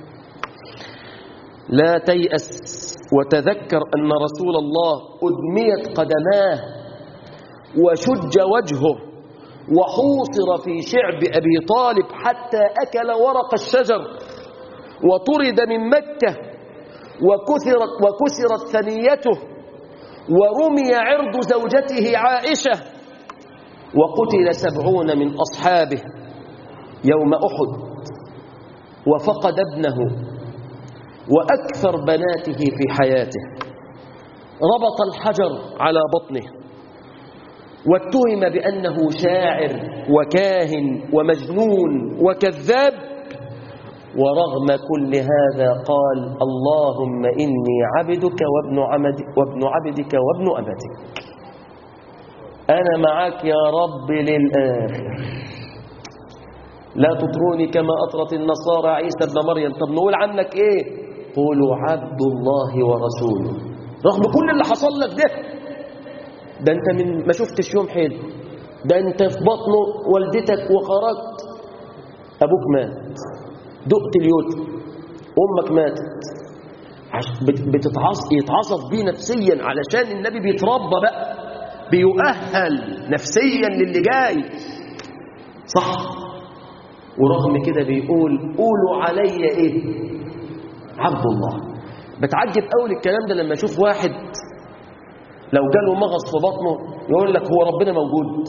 لا تيأس وتذكر أن رسول الله أدميت قدماه وشج وجهه وحوصر في شعب أبي طالب حتى أكل ورق الشجر وطرد من مكة وكثرت, وكسرت ثنيته ورمي عرض زوجته عائشة وقتل سبعون من أصحابه يوم أحد وفقد ابنه وأكثر بناته في حياته ربط الحجر على بطنه واتهم بأنه شاعر وكاهن ومجنون وكذاب ورغم كل هذا قال اللهم إني عبدك وابن, عمد وابن عبدك وابن أمتك أنا معك يا رب للآخر لا تطروني كما أطرت النصارى عيسى ابن مريم طب نقول عنك إيه قولوا عبد الله ورسوله رغم كل اللي حصل لك ده ده انت من ما شفتش يوم حلو ده انت في بطنه والدتك وخرجت ابوك مات دقت اليوت امك ماتت بتتعص يتعصف بيه نفسيا علشان النبي بيتربى بقى بيؤهل نفسيا للي جاي صح ورغم كده بيقول قولوا علي ايه عبد الله بتعجب قوي الكلام ده لما اشوف واحد لو جاله مغص في بطنه يقول لك هو ربنا موجود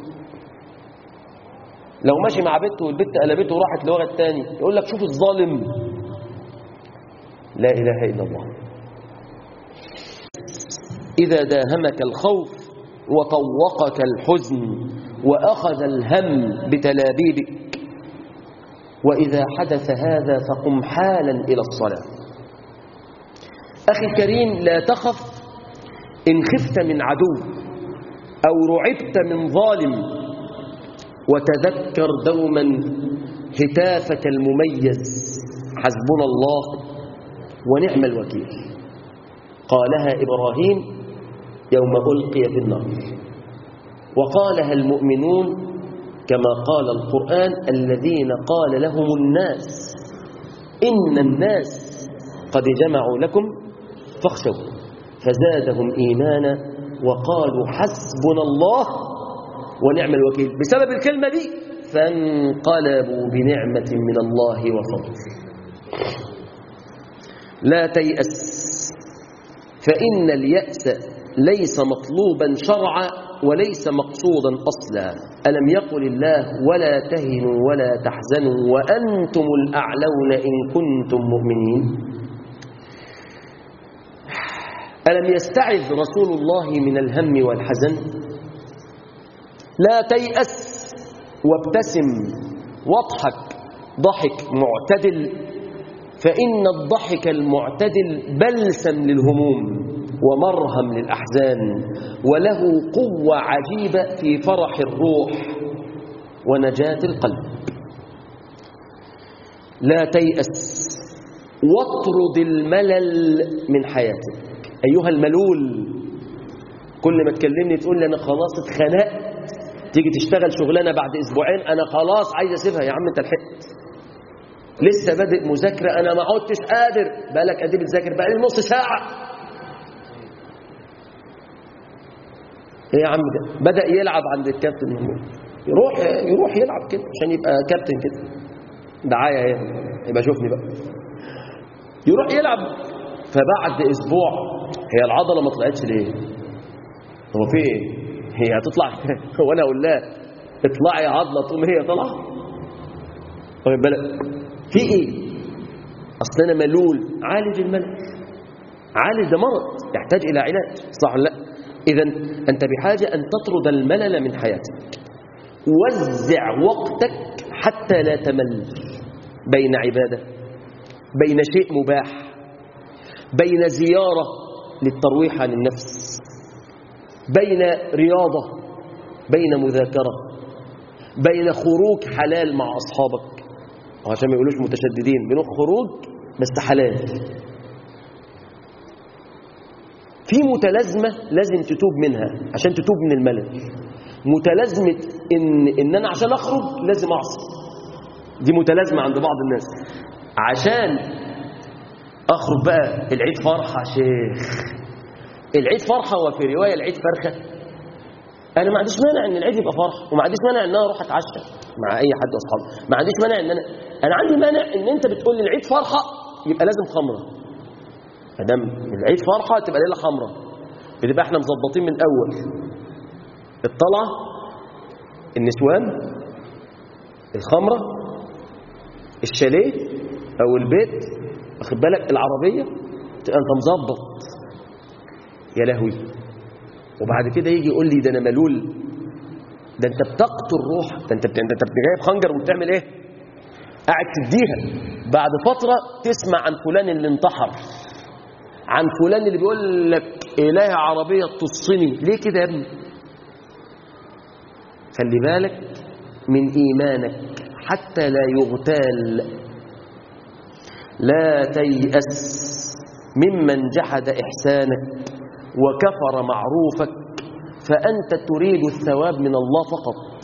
لو ماشي مع بنته والبت قلبته وراحت لورا التاني يقول لك شوف الظالم لا اله الا الله اذا داهمك الخوف وطوقك الحزن واخذ الهم بتلابيبك وإذا حدث هذا فقم حالا إلى الصلاة أخي الكريم لا تخف إن خفت من عدو أو رعبت من ظالم وتذكر دوما هتافك المميز حسبنا الله ونعم الوكيل قالها إبراهيم يوم ألقي في النار وقالها المؤمنون كما قال القرآن الذين قال لهم الناس إن الناس قد جمعوا لكم فاخشوا فزادهم إيمانا وقالوا حسبنا الله ونعم الوكيل بسبب الكلمة دي فانقلبوا بنعمة من الله وفضل لا تيأس فإن اليأس ليس مطلوبا شرعا وليس مقصودا أصلا ألم يقل الله ولا تهنوا ولا تحزنوا وأنتم الأعلون إن كنتم مؤمنين ألم يستعذ رسول الله من الهم والحزن لا تيأس وابتسم واضحك ضحك معتدل فإن الضحك المعتدل بلسم للهموم ومرهم للأحزان وله قوة عجيبة في فرح الروح ونجاة القلب لا تيأس واطرد الملل من حياتك أيها الملول كل ما تكلمني تقول لي أنا خلاص اتخنقت تيجي تشتغل شغلانة بعد أسبوعين أنا خلاص عايز أسيبها يا عم أنت لحقت لسه بادئ مذاكرة أنا ما عدتش قادر بقالك قد بتذاكر بقالي نص ساعة ايه يا عم ده بدأ يلعب عند الكابتن محمود يروح يروح يلعب كده عشان يبقى كابتن كده دعايه اهي يبقى شوفني بقى يروح يلعب فبعد اسبوع هي العضله ما طلعتش ليه هو في ايه هي هتطلع هو انا اقول لها اطلعي عضله تقوم هي طالعه واخد بالك في ايه اصل انا ملول عالج الملل عالج ده مرض يحتاج الى علاج صح ولا لا إذا أنت بحاجة أن تطرد الملل من حياتك وزع وقتك حتى لا تمل بين عبادة بين شيء مباح بين زيارة للترويح عن النفس بين رياضة بين مذاكرة بين خروج حلال مع أصحابك عشان ما يقولوش متشددين بنوع خروج بس حلال في متلازمة لازم تتوب منها عشان تتوب من الملل متلازمة إن, إن أنا عشان أخرج لازم أعصي دي متلازمة عند بعض الناس عشان أخرج بقى العيد فرحة شيخ العيد فرحة وفي رواية العيد فرخة أنا ما عنديش مانع إن العيد يبقى فرحة وما عنديش مانع إن أنا أروح أتعشى مع أي حد أصحابي ما عنديش مانع إن أنا أنا عندي مانع إن أنت بتقول لي العيد فرحة يبقى لازم خمرة ما دام العيد فرحة تبقى ليلة خمرة بتبقى احنا مظبطين من أول الطلعة النسوان الخمرة الشاليه أو البيت واخد بالك العربية تبقى أنت مظبط يا لهوي وبعد كده يجي يقول لي ده أنا ملول ده أنت بتقتل روح ده أنت بت... أنت بت- جايب خنجر وبتعمل إيه قاعد تديها بعد فترة تسمع عن فلان اللي انتحر عن فلان اللي بيقول لك إله عربية تصني ليه كده يا ابني خلي بالك من إيمانك حتى لا يغتال لا تيأس ممن جحد إحسانك وكفر معروفك فأنت تريد الثواب من الله فقط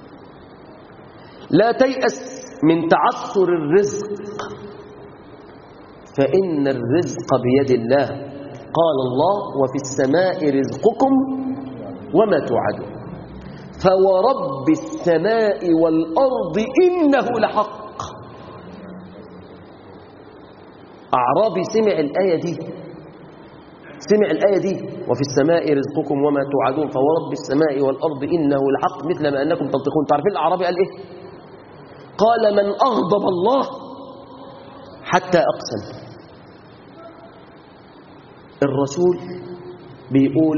لا تيأس من تعثر الرزق فإن الرزق بيد الله قال الله وفي السماء رزقكم وما توعدون فورب السماء والأرض إنه لحق أعرابي سمع الآية دي سمع الآية دي وفي السماء رزقكم وما توعدون فورب السماء والأرض إنه لحق مثل ما أنكم تنطقون تعرفين الأعرابي قال إيه قال من أغضب الله حتى أقسم الرسول بيقول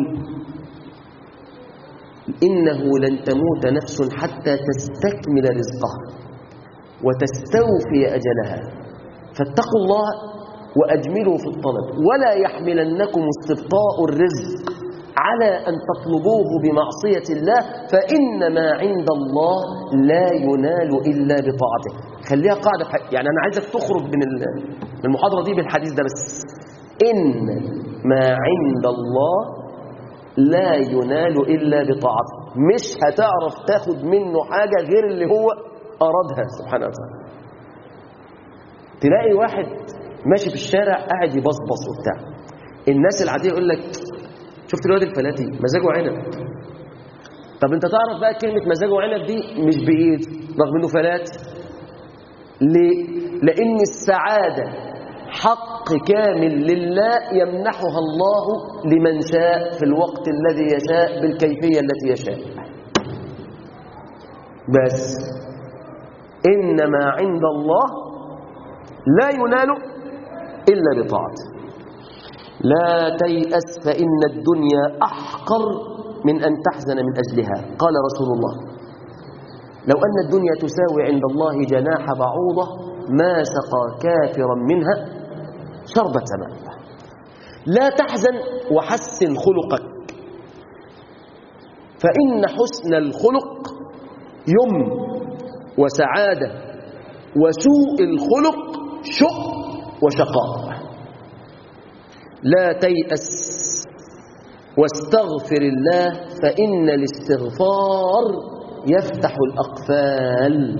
إنه لن تموت نفس حتى تستكمل رزقها وتستوفي أجلها فاتقوا الله وأجملوا في الطلب ولا يحملنكم استبطاء الرزق على أن تطلبوه بمعصية الله فإن ما عند الله لا ينال إلا بطاعته خليها قاعدة في حق- يعني أنا عايزك تخرج من ال- من المحاضرة دي بالحديث ده بس إن ما عند الله لا ينال إلا بطاعته مش هتعرف تاخد منه حاجة غير اللي هو أرادها سبحانه وتعالى تلاقي واحد ماشي في الشارع قاعد يبصبص وبتاع الناس العادية يقول لك شفت الواد الفلاتي مزاجه عنب طب انت تعرف بقى كلمة مزاجه عنب دي مش بإيد رغم انه فلاتي ليه؟ لأن السعادة حق كامل لله يمنحها الله لمن شاء في الوقت الذي يشاء بالكيفية التي يشاء بس إنما عند الله لا ينال إلا بطاعته لا تيأس فإن الدنيا أحقر من أن تحزن من أجلها قال رسول الله لو أن الدنيا تساوي عند الله جناح بعوضة ما سقى كافرا منها شربة ماء لا تحزن وحسن خلقك فإن حسن الخلق يمن وسعادة وسوء الخلق شق وشقاء لا تيأس واستغفر الله فإن الاستغفار يفتح الأقفال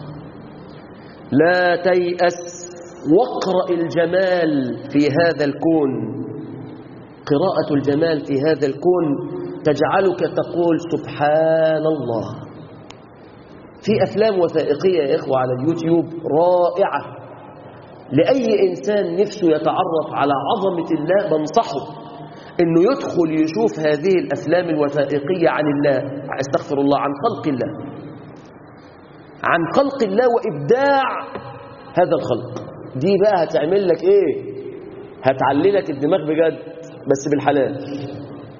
لا تيأس واقرأ الجمال في هذا الكون قراءة الجمال في هذا الكون تجعلك تقول سبحان الله في أفلام وثائقية يا إخوة على اليوتيوب رائعة لأي إنسان نفسه يتعرف على عظمة الله بنصحه انه يدخل يشوف هذه الافلام الوثائقيه عن الله استغفر الله عن خلق الله عن خلق الله وابداع هذا الخلق دي بقى هتعمل لك ايه هتعلي لك الدماغ بجد بس بالحلال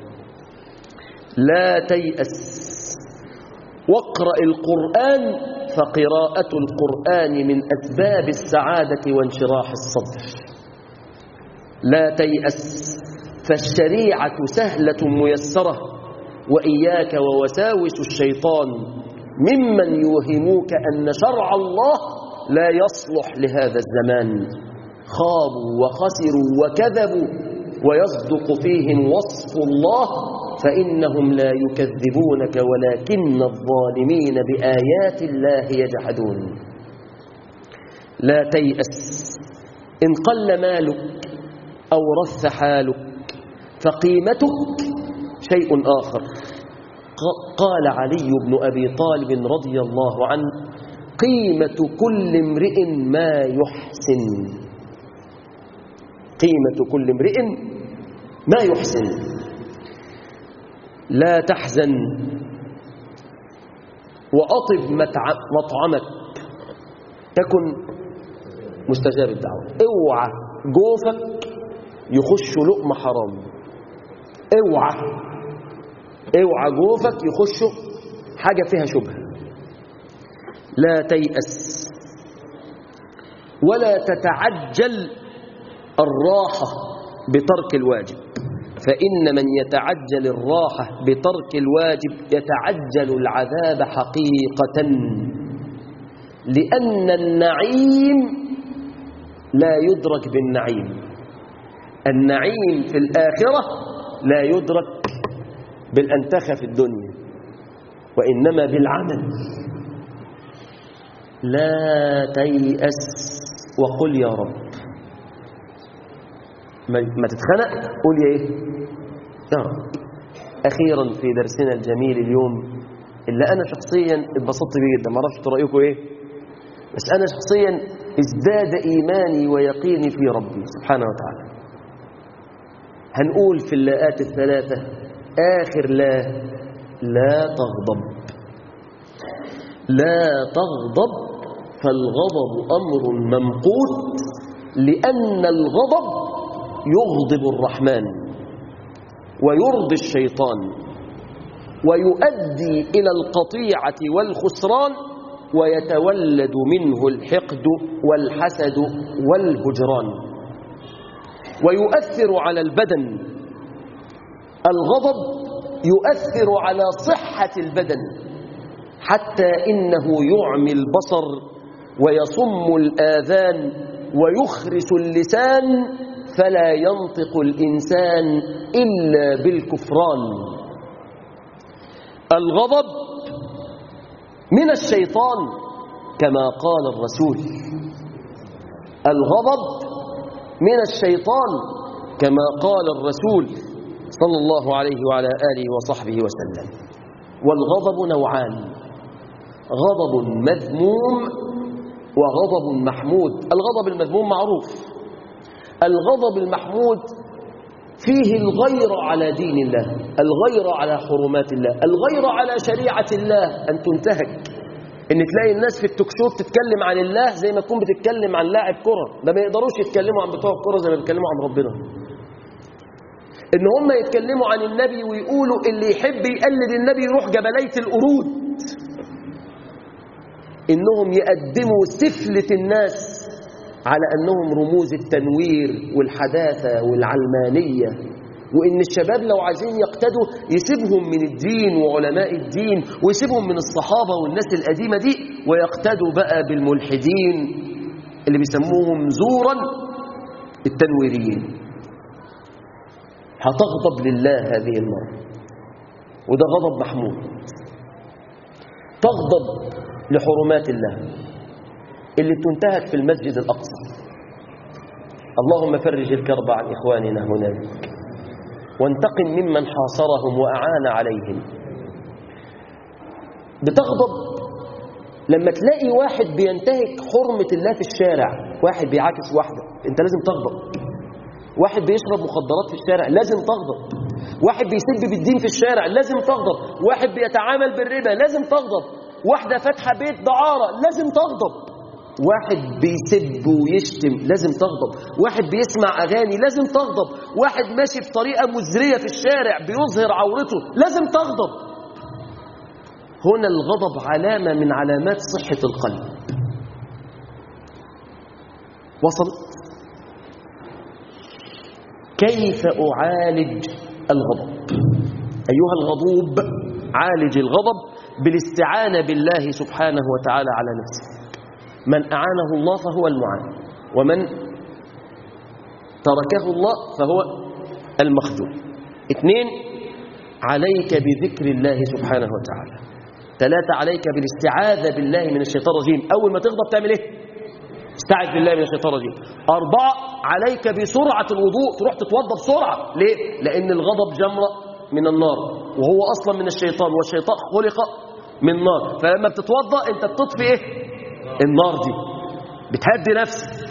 لا تيأس واقرأ القرآن فقراءة القرآن من أسباب السعادة وانشراح الصدر لا تيأس فالشريعة سهلة ميسرة وإياك ووساوس الشيطان ممن يوهموك أن شرع الله لا يصلح لهذا الزمان خابوا وخسروا وكذبوا ويصدق فيهم وصف الله فإنهم لا يكذبونك ولكن الظالمين بآيات الله يجحدون لا تيأس إن قل مالك أو رث حالك فقيمتك شيء آخر قال علي بن أبي طالب رضي الله عنه قيمة كل امرئ ما يحسن قيمة كل امرئ ما يحسن لا تحزن وأطب مطعمك تكن مستجاب الدعوة اوعى جوفك يخش لقمة حرام اوعى اوعى جوفك يخش حاجة فيها شبهة لا تيأس ولا تتعجل الراحة بترك الواجب فإن من يتعجل الراحة بترك الواجب يتعجل العذاب حقيقة لأن النعيم لا يدرك بالنعيم النعيم في الآخرة لا يدرك بالأنتخة في الدنيا وإنما بالعمل لا تيأس وقل يا رب ما تتخنق قول يا ايه يا رب اخيرا في درسنا الجميل اليوم اللي انا شخصيا اتبسطت بيه جدا ما اعرفش رايكم ايه بس انا شخصيا ازداد ايماني ويقيني في ربي سبحانه وتعالى هنقول في اللاءات الثلاثه اخر لا لا تغضب لا تغضب فالغضب امر ممقوت لان الغضب يغضب الرحمن ويرضي الشيطان ويؤدي إلى القطيعة والخسران ويتولد منه الحقد والحسد والهجران ويؤثر على البدن الغضب يؤثر على صحة البدن حتى إنه يعمي البصر ويصم الآذان ويخرس اللسان فلا ينطق الإنسان إلا بالكفران الغضب من الشيطان كما قال الرسول الغضب من الشيطان كما قال الرسول صلى الله عليه وعلى آله وصحبه وسلم والغضب نوعان غضب مذموم وغضب محمود الغضب المذموم معروف الغضب المحمود فيه الغير على دين الله الغير على حرمات الله الغير على شريعة الله أن تنتهك ان تلاقي الناس في التوكشوت تتكلم عن الله زي ما تكون بتتكلم عن لاعب كرة ده ما يقدروش يتكلموا عن بتوع الكرة زي ما بيتكلموا عن ربنا ان هم يتكلموا عن النبي ويقولوا اللي يحب يقلد النبي يروح جبلية القرود انهم يقدموا سفلة الناس على أنهم رموز التنوير والحداثة والعلمانية وإن الشباب لو عايزين يقتدوا يسيبهم من الدين وعلماء الدين ويسيبهم من الصحابة والناس القديمة دي ويقتدوا بقى بالملحدين اللي بيسموهم زورا التنويريين هتغضب لله هذه المرة وده غضب محمود تغضب لحرمات الله اللي بتنتهك في المسجد الأقصى اللهم فرج الكرب عن إخواننا هنالك وانتقم ممن حاصرهم وأعان عليهم بتغضب لما تلاقي واحد بينتهك حرمة الله في الشارع واحد بيعاكس واحدة انت لازم تغضب واحد بيشرب مخدرات في الشارع لازم تغضب واحد بيسب بالدين في الشارع لازم تغضب واحد بيتعامل بالربا لازم تغضب واحدة فاتحة بيت دعارة لازم تغضب واحد بيسب ويشتم لازم تغضب واحد بيسمع أغاني لازم تغضب واحد ماشي بطريقة مزرية في الشارع بيظهر عورته لازم تغضب هنا الغضب علامة من علامات صحة القلب وصلت كيف أعالج الغضب أيها الغضوب عالج الغضب بالاستعانة بالله سبحانه وتعالى على نفسه من أعانه الله فهو المعان ومن تركه الله فهو المخذول اثنين عليك بذكر الله سبحانه وتعالى ثلاثة عليك بالاستعاذة بالله من الشيطان الرجيم أول ما تغضب تعمل إيه استعذ بالله من الشيطان الرجيم أربعة عليك بسرعة الوضوء تروح تتوضى بسرعة ليه؟ لأن الغضب جمرة من النار وهو أصلا من الشيطان والشيطان خلق من نار فلما بتتوضى أنت بتطفي إيه؟ النار دي بتهدي نفسك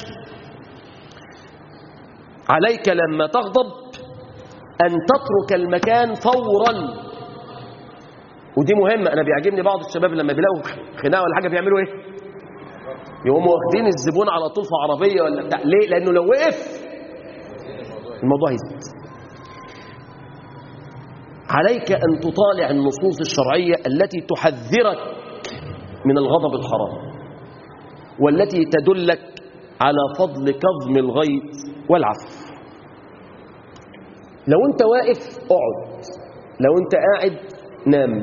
عليك لما تغضب أن تترك المكان فورا ودي مهمة أنا بيعجبني بعض الشباب لما بيلاقوا خناقة ولا حاجة بيعملوا إيه يقوموا واخدين الزبون على طول في عربية ولا بتاع ليه لأنه لو وقف الموضوع يزيد عليك أن تطالع النصوص الشرعية التي تحذرك من الغضب الحرام والتي تدلك على فضل كظم الغيظ والعفو لو انت واقف اقعد لو انت قاعد نام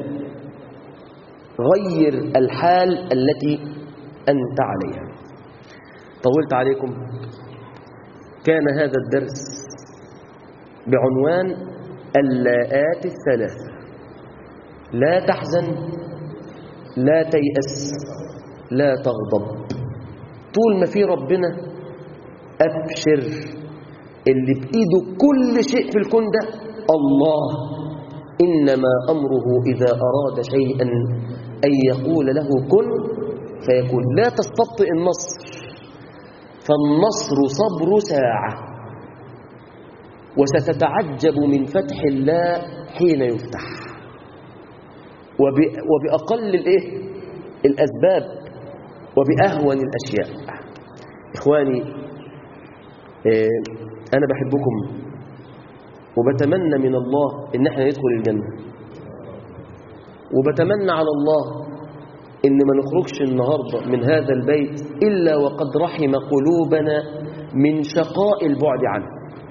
غير الحال التي أنت عليها طولت عليكم كان هذا الدرس بعنوان اللاءات الثلاثة لا تحزن لا تيأس لا تغضب طول ما في ربنا أبشر اللي بإيده كل شيء في الكون ده الله إنما أمره إذا أراد شيئا أن يقول له كن فيكون لا تستبطئ النصر فالنصر صبر ساعة وستتعجب من فتح الله حين يفتح وبأقل الإيه؟ الأسباب وبأهون الأشياء إخواني أنا بحبكم وبتمنى من الله إن احنا ندخل الجنة وبتمنى على الله إن ما نخرجش النهاردة من هذا البيت إلا وقد رحم قلوبنا من شقاء البعد عنه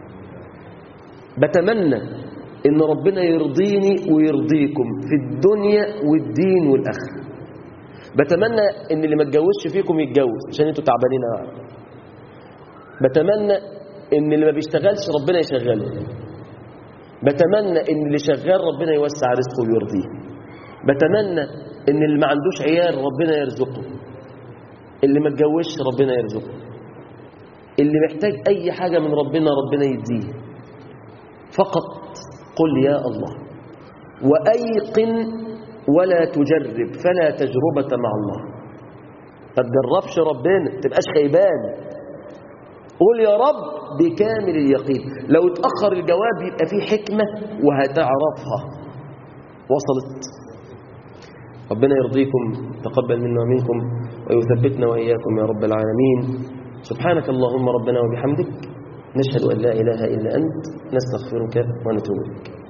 بتمنى إن ربنا يرضيني ويرضيكم في الدنيا والدين والآخرة بتمنى إن اللي ما اتجوزش فيكم يتجوز عشان انتوا تعبانين قوي بتمنى إن اللي ما بيشتغلش ربنا يشغله بتمنى إن اللي شغال ربنا يوسع رزقه ويرضيه بتمنى ان اللي ما عندوش عيال ربنا يرزقه اللي ما اتجوزش ربنا يرزقه اللي محتاج اي حاجه من ربنا ربنا يديه فقط قل يا الله وايقن ولا تجرب فلا تجربه مع الله ما تجربش ربنا ما تبقاش خيبان قول يا رب بكامل اليقين لو اتاخر الجواب يبقى فيه حكمه وهتعرفها وصلت ربنا يرضيكم تقبل منا ومنكم ويثبتنا وإياكم يا رب العالمين سبحانك اللهم ربنا وبحمدك نشهد أن لا إله إلا أنت نستغفرك ونتوب إليك